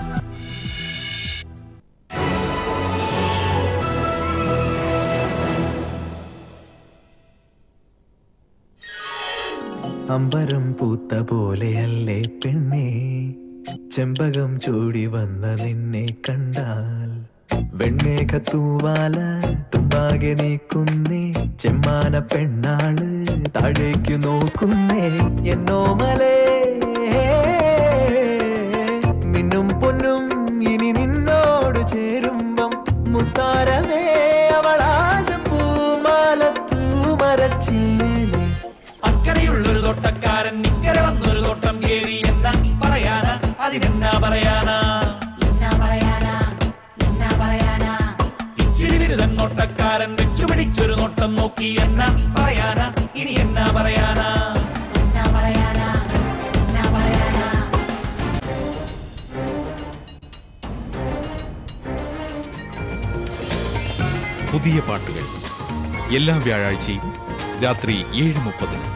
അമ്പരം പൂത്ത പോലെയല്ലേ പെണ്ണേ ചെമ്പകം ചൂടി വന്ന നിന്നെ കണ്ടാൽ വെണ്ണേകത്തൂവാല തുമ്പാകെ നീക്കുന്നേ ചെമ്മാന പെണ്ണാള് താഴേക്കു നോക്കുന്നേ എന്നോ മലേ മിന്നും പൊന്നും ഇനി നിന്നോട് ചേരുമ്പം മുത്താരമേ അവളാശപ്പൂമാലത്തൂ മരച്ചില്ലേ അക്കരയുള്ളൊരു തോട്ടക്കാരൻ ഇക്കരെ വന്നൊരു തോട്ടം കേറി എന്താ പറയാനാ അതിനെന്നാ പറയാനാ ഇച്ചിരി ബിരുദൻ നോട്ടക്കാരൻ വെച്ചുപിടിച്ചൊരു നോട്ടം നോക്കി എന്നാ പറയാനാ ഇനി എന്നാ പറയാനാ പുതിയ പാട്ടുകൾ എല്ലാ വ്യാഴാഴ്ചയും രാത്രി ഏഴ് മുപ്പതിന്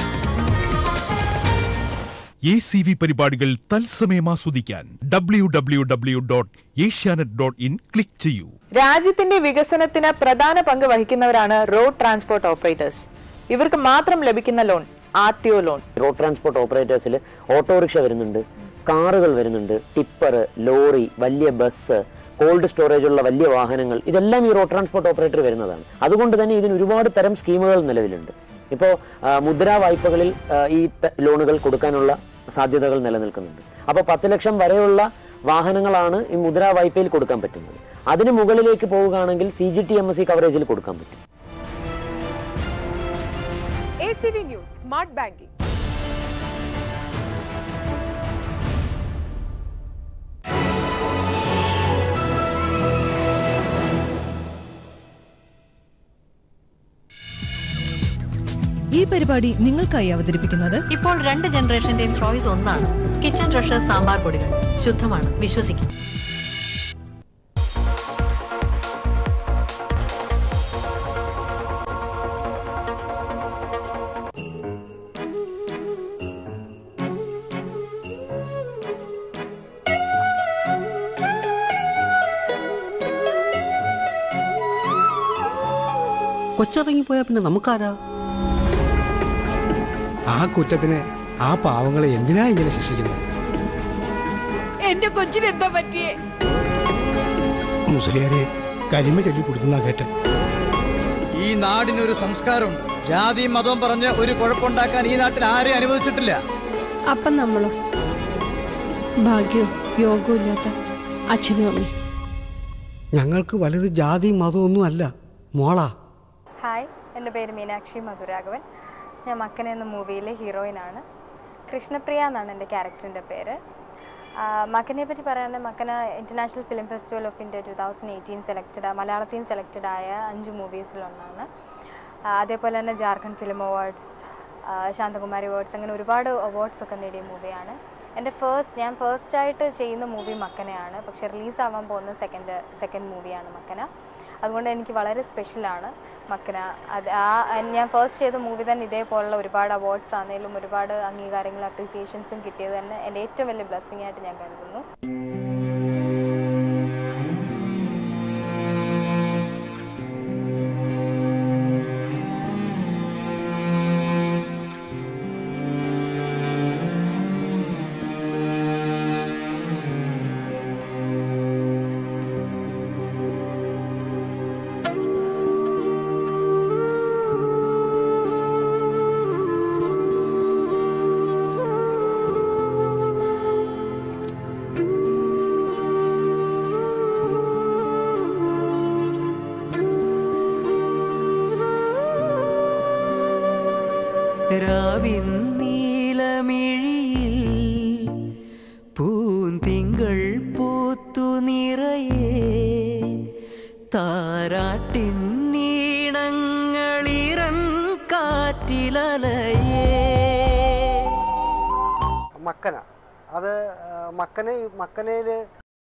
എ സി വി പരിപാടികൾ തത്സമയം ആസ്വദിക്കാൻ W W W dot Asianet dot in click ചെയ്യൂ രാജ്യത്തിന്റെ വികസനത്തിന് പ്രധാന പങ്ക് വഹിക്കുന്നവരാണ് റോഡ് ട്രാൻസ്പോർട്ട് ഓപ്പറേറ്റേഴ്സ് ഇവർക്ക് മാത്രം ലഭിക്കുന്ന loan R T O loan road transport ഓപ്പറേറ്റേഴ്സിൽ ഓട്ടോറിക്ഷ വരുന്നുണ്ട് കാറുകൾ വരുന്നുണ്ട് ടിപ്പർ ലോറി വലിയ ബസ് കോൾഡ് സ്റ്റോറേജ് ഉള്ള വലിയ വാഹനങ്ങൾ ഇതെല്ലാം ഈ റോഡ് ട്രാൻസ്പോർട്ട് ഓപ്പറേറ്റർ വരുന്നതാണ് അതുകൊണ്ട് തന്നെ ഇതിന് ഒരുപാട് തരം സ്കീമുകൾ നിലവിലുണ്ട് ഇപ്പോൾ മുദ്രാ വായ്പകളിൽ ആ, ഈ ത- ലോണുകൾ കൊടുക്കാനുള്ള സാധ്യതകൾ നിലനിൽക്കുന്നുണ്ട് അപ്പോൾ പത്ത് ലക്ഷം വരെയുള്ള വാഹനങ്ങളാണ് ഈ മുദ്രാ വായ്പയിൽ കൊടുക്കാൻ പറ്റുന്നത് അതിന് മുകളിലേക്ക് പോവുകയാണെങ്കിൽ C G T M S C കവറേജിൽ കൊടുക്കാൻ പറ്റും A C V news smart banking ഈ പരിപാടി നിങ്ങൾക്കായി അവതരിപ്പിക്കുന്നത് ഇപ്പോൾ രണ്ട് ജനറേഷന്റെയും ചോയ്സ് ഒന്നാണ് കിച്ചൺ ട്രഷർ സാമ്പാർ പൊടികൾ ശുദ്ധമാണ് വിശ്വസിക്കും കൊച്ചിറങ്ങിപ്പോയാ പിന്നെ നമുക്കാരാ ആ കുറ്റത്തിന് ആ പാവങ്ങളെ എന്തിനാ ഇങ്ങനെ ശിക്ഷിക്കുന്നത് എന്റെ കൊച്ചിന് എന്താ പറ്റിയേ മുസ്ലിയാരെ കരിമ ചൊല്ലി കൊടുത്തുന്നാ കേട്ട് ഈ നാടിനൊരു സംസ്കാരമുണ്ട് ജാതിയും മതവും പറഞ്ഞ് ഒരു കുഴപ്പമുണ്ടാക്കാൻ ഈ നാട്ടിൽ ആരെയും അനുവദിച്ചിട്ടില്ല അപ്പം നമ്മളോ ഭാഗ്യവും യോഗവും ഇല്ലാത്ത അച്ഛനും അമ്മയും ഞങ്ങൾക്ക് വലുത് ജാതിയും മതവും ഒന്നും അല്ല മോളാ ഹായ് എൻ്റെ പേര് മീനാക്ഷി മധുരാഘവൻ ഞാൻ മക്കന എന്ന മൂവിയിലെ ഹീറോയിനാണ് കൃഷ്ണപ്രിയ എന്നാണ് എൻ്റെ ക്യാരക്ടറിൻ്റെ പേര് ആ, മക്കനെ പറ്റി പറയുകയാണെങ്കിൽ Makkana international film festival of India two thousand eighteen selected മലയാളത്തിൽ നിന്ന് സെലക്റ്റഡ് ആയ അഞ്ച് മൂവീസിലൊന്നാണ് ആ, അതേപോലെ തന്നെ Jharkhand film awards Shanthakumari awards അങ്ങനെ ഒരുപാട് അവാർഡ്സ് ഒക്കെ നേടിയ മൂവിയാണ് എൻ്റെ ഫേസ്റ്റ് ഞാൻ ഫസ്റ്റ് ആയിട്ട് ചെയ്യുന്ന മൂവി മക്കനയാണ് പക്ഷേ റിലീസ് ആവാൻ പോകുന്ന സെക്കൻഡ് സെക്കൻഡ് മൂവിയാണ് മക്കന അതുകൊണ്ട് എനിക്ക് വളരെ സ്പെഷ്യലാണ് മക്കന അത് ആ ഞാൻ ഫസ്റ്റ് ചെയ്ത മൂവി തന്നെ ഇതേപോലുള്ള ഒരുപാട് അവാർഡ്സ് ആണെങ്കിലും ഒരുപാട് അംഗീകാരങ്ങളും അപ്രീസിയേഷൻസും കിട്ടിയത് തന്നെ എൻ്റെ ഏറ്റവും വലിയ ബ്ലെസ്സിങ് ആയിട്ട് ഞാൻ കരുതുന്നു രാവിൻ നീലമിഴിയിൽ പൂന്തിങ്കൾ പൂത്തു നിറയെ താരാട്ടിൻ നീണങ്ങളിറൻ കാറ്റിലലയേ മക്കന അത് ആ, മക്കന മക്കനയിൽ